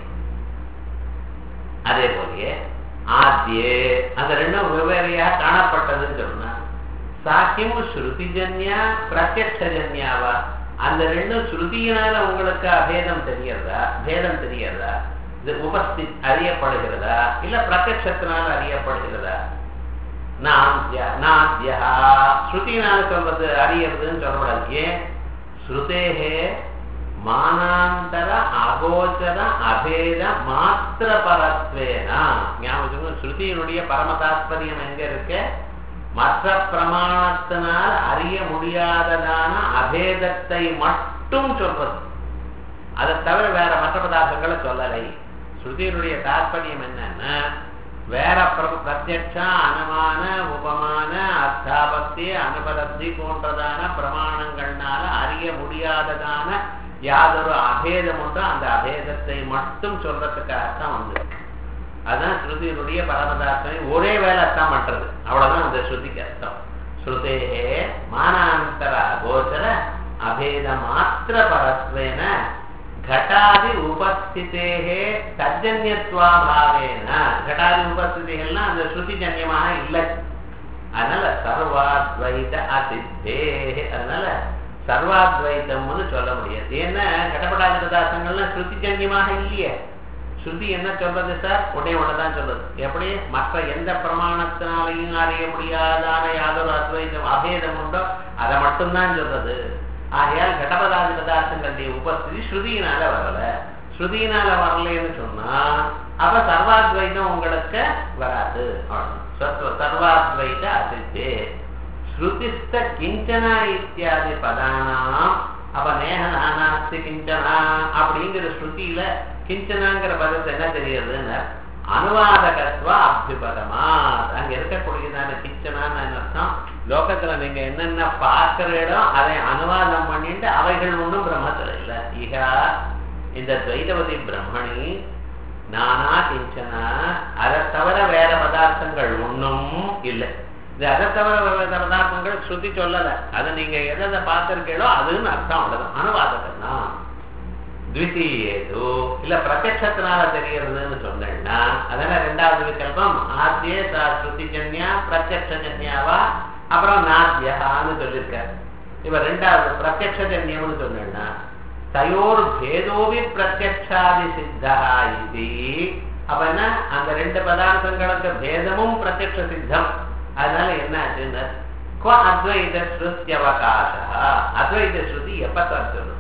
அதே போலயே ஆத்தியே அந்த ரெண்டும் வெவ்வேறையா காணப்பட்டதுன்னு சொன்னா சாக்கியம் ஸ்ருதிஜன்யா பிரத்யக்ஷஜன்யாவா அந்த ரெண்டும் ஸ்ருதியினால உங்களுக்கு அபேதம் தெரியறதா பேதம் தெரியறதா இது உபஸ்தி அறியப்படுகிறதா இல்ல பிரத்யத்தினால அறியப்படுகிறதா நாத்தியா ஸ்ருதினால சொல்றது அறியறதுன்னு சொல்லக்கூடாது ஏன் ஸ்ருதேகே மானாந்தர அகோச்சர அபேத மாத்திர பரத்வேனா ஞாபகம் ஸ்ருதியினுடைய பரம தாத்பரியம் எங்க இருக்கு மற்ற பிரமாணத்தினால் அறிய முடியாததான அபேதத்தை மட்டும் சொல்றது அதை தவிர வேற மற்ற பதார்த்தங்களை சொல்லலை ஸ்ருதியினுடைய தாற்பயம் என்னன்னா வேற பிரத்யட்சா அனுமான உபமான அர்த்தாபக்தி அனுபலப்தி போன்றதான பிரமாணங்கள்னால அறிய முடியாததான யாதொரு அபேதம் உண்டோ அந்த அபேதத்தை மட்டும் சொல்றதுக்காகத்தான் வந்து அதான் ஸ்ருதியினுடைய பரமதார்த்தம் ஒரே வேலை அர்த்தம் பண்றது அவ்வளவுதான் அந்த ஸ்ருதிக்கு அர்த்தம் ஸ்ருதேகே மானாந்தர கோச்சர அபேத மாத்திர பரத்வேன घटादि உபஸ்திதேகே தஜன்யத்வாபாவேன घटादि உபஸ்திதிகள்னா அந்த ஸ்ருதிஜன்யமாக இல்லை அதனால சர்வாத்வைத அசித்தே அதனால சர்வாத்வைத்தம்னு சொல்ல முடியாது ஏன்னா கடப்படாத தாசங்கள்லாம் ஸ்ருதிஜன்யமாக இல்லையே ஸ்ருதி என்ன சொல்றது சார் உடனே ஒண்ணுதான் சொல்றது எப்படி மற்ற எந்த பிரமாணத்தினாலையும் அறிய முடியாதான யாதொரு அத்வைதம் அபேதம் உண்டோ அதை மட்டும்தான் சொல்றது ஆகையால் கடபதாதி பதார்த்தங்களுடைய உபஸ்திதி ஸ்ருதியினால வரல ஸ்ருதியினால வரலன்னு சொன்னா அப்ப சர்வாத்வைதம் உங்களுக்கு வராது சர்வாத்வைத அசித்தே ஸ்ருதிஸ்த கிஞ்சனா இத்தியாதி பதானாம் அப்ப நேக நானாஸ்தி கிஞ்சனா அப்படிங்கிற ஸ்ருதியில கிஞ்சனாங்கிற பதத்தை என்ன தெரியுதுன்னு அனுவாதகத்துவ அபிபதமா அங்க இருக்கக்கூடியதான கிச்சனான்னு அர்த்தம் லோகத்துல நீங்க என்னென்ன பார்க்கிறீடோ அதை அனுவாதம் பண்ணிட்டு அவைகள் ஒன்றும் பிரம்மத்துல இல்லை ஈகா இந்த துவைதவதி பிரம்மணி நானா கிஞ்சனா அதை தவிர வேற பதார்த்தங்கள் ஒன்றும் இல்லை இது அதை தவிர வேற பதார்த்தங்கள் சுத்தி சொல்லல அதை நீங்க எதை பார்த்திருக்கீங்களோ அதுன்னு அர்த்தம் அவ்வளவுதான் அனுவாதகம் தான் த்விதீயேது இல்ல பிரத்யத்தினால தெரியறதுன்னு சொன்னேன்னா அதனால ரெண்டாவது விகல்பம் ஆத்தியே சா ஸ்ருதிஜன்யா பிரத்யக்ஷன்யாவா அப்புறம் நாத்தியான்னு சொல்லியிருக்காரு இப்ப ரெண்டாவது பிரத்யக்ஷன்யம்னு சொன்னேன்னா தயோர் பேதோவி பிரத்யக்ஷாதி சித்தா இது அப்ப என்ன அந்த ரெண்டு பதார்த்தங்களுக்கு பேதமும் பிரத்யக்ஷ சித்தம் அதனால என்ன ஆச்சுன்னு அத்வைத ஸ்ருத்தியவகாச அத்வைத ஸ்ருதி எப்ப சார் சொல்லுது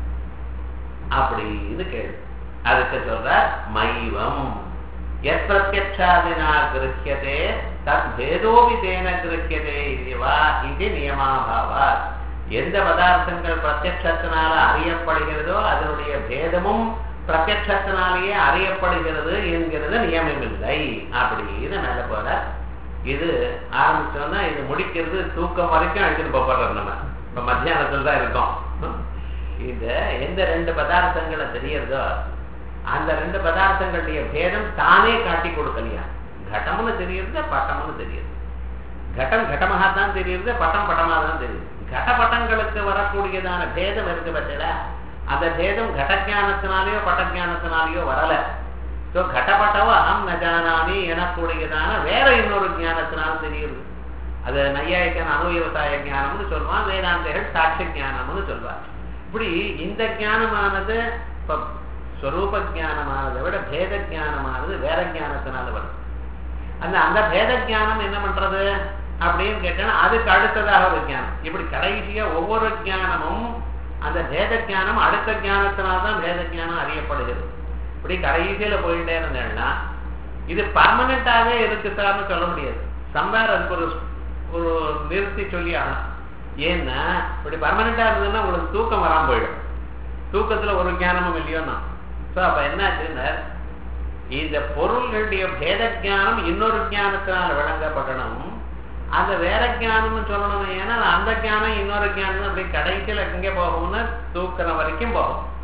அப்படின்னு கேள்வி அதுக்கு சொல்ற மைவம் எத் பிரத்யக்ஷாதினா கிரகியதே தத் பேதோபி தேன கிரகியதே இதுவா இது நியமாபாவா எந்த பதார்த்தங்கள் பிரத்யக்ஷத்தினால அறியப்படுகிறதோ அதனுடைய பேதமும் பிரத்யக்ஷத்தினாலேயே அறியப்படுகிறது என்கிறது நியமமில்லை அப்படின்னு நல்ல போல இது ஆரம்பிச்சோம்னா இது முடிக்கிறது தூக்கம் வரைக்கும் அழைச்சிட்டு போடுறோம் நம்ம இப்ப மத்தியானத்துல தான் இருக்கோம் இந்த எந்த ரெண்டு பதார்த்தங்களை தெரியறதோ அந்த ரெண்டு பதார்த்தங்களுடைய பேதம் தானே காட்டி கொடுக்கலையா கடம்னு தெரியுது பட்டம்னு தெரியுது கட்டம் கடமாக தான் தெரியுது பட்டம் பட்டமாக தான் தெரியுது கடபட்டங்களுக்கு வரக்கூடியதான பேதம் இருக்கு பட்சல அந்த பேதம் கடஜானத்தினாலேயோ பட்டஜானத்தினாலேயோ வரல ஸோ கடப்பட்டவோ அகம் நஜானாமி எனக்கூடியதான வேற இன்னொரு ஞானத்தினாலும் தெரியுது அது நையாயிக்கன் அணுவிவசாய ஞானம்னு சொல்லுவான் வேதாந்திகள் சாட்சி ஞானம்னு சொல்லுவார் இப்படி இந்த ஞானமானது இப்ப ஸ்வரூப ஜானமானதை விட பேத ஜானமானது வேற ஞானத்தினால வருது அந்த அந்த பேத ஜானம் என்ன பண்றது அப்படின்னு கேட்டேன்னா அதுக்கு அடுத்ததாக ஒரு ஞானம் இப்படி கடைசியா ஒவ்வொரு ஞானமும் அந்த பேத ஜானம் அடுத்த ஞானத்தினால்தான் பேத ஜானம் அறியப்படுகிறது இப்படி கடைசியில போயிட்டே இருந்தேன்னா இது பர்மனண்டாவே இருக்கு சார்னு சொல்ல முடியாது சம்வேர் அதுக்கு ஒரு ஒரு நிறுத்தி சொல்லி ஆகணும் ஏன்னா இப்படி பர்மனண்டா இருந்ததுன்னா உங்களுக்கு தூக்கம் வராம போயிடும் தூக்கத்துல ஒரு ஞானமும் இல்லையோன்னா ஸோ அப்ப என்னாச்சுன்னா இந்த பொருள்களுடைய பேத ஜானம் இன்னொரு ஞானத்தினால விளங்கப்படணும் அந்த வேற ஜானம்னு சொல்லணும் ஏன்னா அந்த ஞானம் இன்னொரு ஞானம் அப்படி கடைசியில் எங்கே போகும்னா தூக்கிற வரைக்கும் போகும்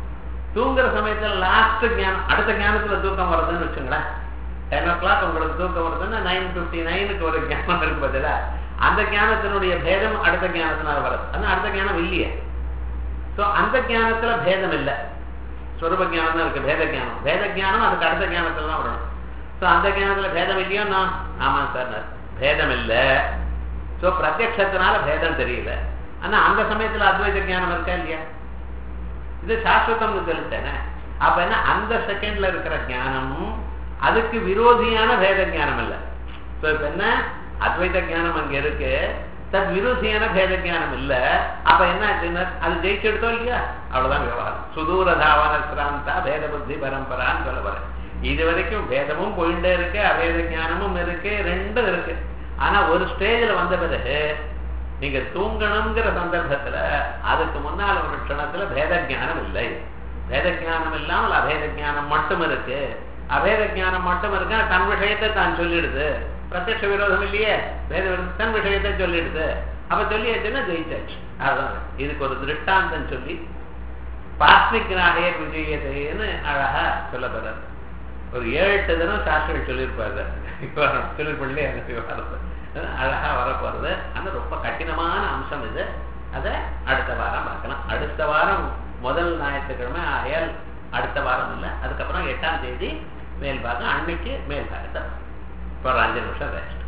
தூங்குற சமயத்துல லாஸ்ட் ஞானம் அடுத்த ஞானத்துல தூக்கம் வருதுன்னு வச்சுங்களேன் டென் ஓ கிளாக் உங்களுக்கு தூக்கம் வருதுன்னா நைன் பிப்டி நைனுக்கு ஒரு ஞானம் இருக்கு பதிலா அந்த ஞானத்தினுடைய பேதம் அடுத்த ஞானத்தினால வருது ஆனா அடுத்த ஞானம் இல்லையே சோ அந்த ஞானத்துல பேதம் இல்லை ஸ்வரூப ஞானம் தான் இருக்கு பேத ஞானம் பேத ஞானம் அதுக்கு அடுத்த ஞானத்துல தான் வரணும் சோ அந்த ஞானத்துல பேதம் இல்லையோ நான் ஆமா சார் பேதம் இல்லை சோ பிரத்யக்ஷத்தினால பேதம் தெரியல ஆனா அந்த சமயத்துல அத்வைத ஞானம் இருக்கா இல்லையா இது சாஸ்வதம்னு சொல்லிட்டேனே அப்ப என்ன அந்த செகண்ட்ல இருக்கிற ஞானம் அதுக்கு விரோதியான பேத ஞானம் இல்ல சோ இப்ப என்ன அத்வைத ஞானம் அங்க இருக்கு தத் விரோதியான பேத ஞானம் இல்ல அப்ப என்ன ஆச்சுன்னா அது ஜெயிச்செடுத்தோம் இல்லையா அவ்வளவுதான் விவகாரம் சுதூர தாவன சிராந்தா பேத புத்தி பரம்பரான்னு சொல்ல வரேன் இது வரைக்கும் பேதமும் போயிட்டே இருக்கு அபேத ஞானமும் இருக்கு ரெண்டும் இருக்கு ஆனா ஒரு ஸ்டேஜ்ல வந்த பிறகு நீங்க தூங்கணுங்கிற சந்தர்ப்பத்துல அதுக்கு முன்னால ஒரு க்ஷணத்துல பேத ஞானம் இல்லை பேத ஞானம் இல்லாமல் அபேத ஞானம் மட்டும் இருக்கு அபேத ஞானம் மட்டும் இருக்கு தன் விஷயத்தை தான் சொல்லிடுது பிரத்யட்ச விரோதம் இல்லையே வேத விரோதம் தன் விஷயத்தை சொல்லிடுது அப்ப சொல்லியாச்சுன்னா ஜெயிச்சாச்சு அதுதான் இதுக்கு ஒரு திருஷ்டாந்தம் சொல்லி பாஸ்மிக் நாயர் விஜயத்தைன்னு அழகா சொல்லப்படுறது ஒரு ஏழு எட்டு தினம் சாஸ்திரம் சொல்லியிருப்பாரு சொல்லிருப்பள்ளி எனக்கு வரது அழகா வரப்போறது ஆனா ரொம்ப கடினமான அம்சம் இது அதை அடுத்த வாரம் பார்க்கலாம் அடுத்த வாரம் முதல் ஞாயிற்றுக்கிழமை ஆகையால் அடுத்த வாரம் இல்லை அதுக்கப்புறம் எட்டாம் தேதி மேல் பாகம் அன்னைக்கு மேல் பாகத்தை இப்போ ஒரு அஞ்சு நிமிஷம் ரெஸ்ட்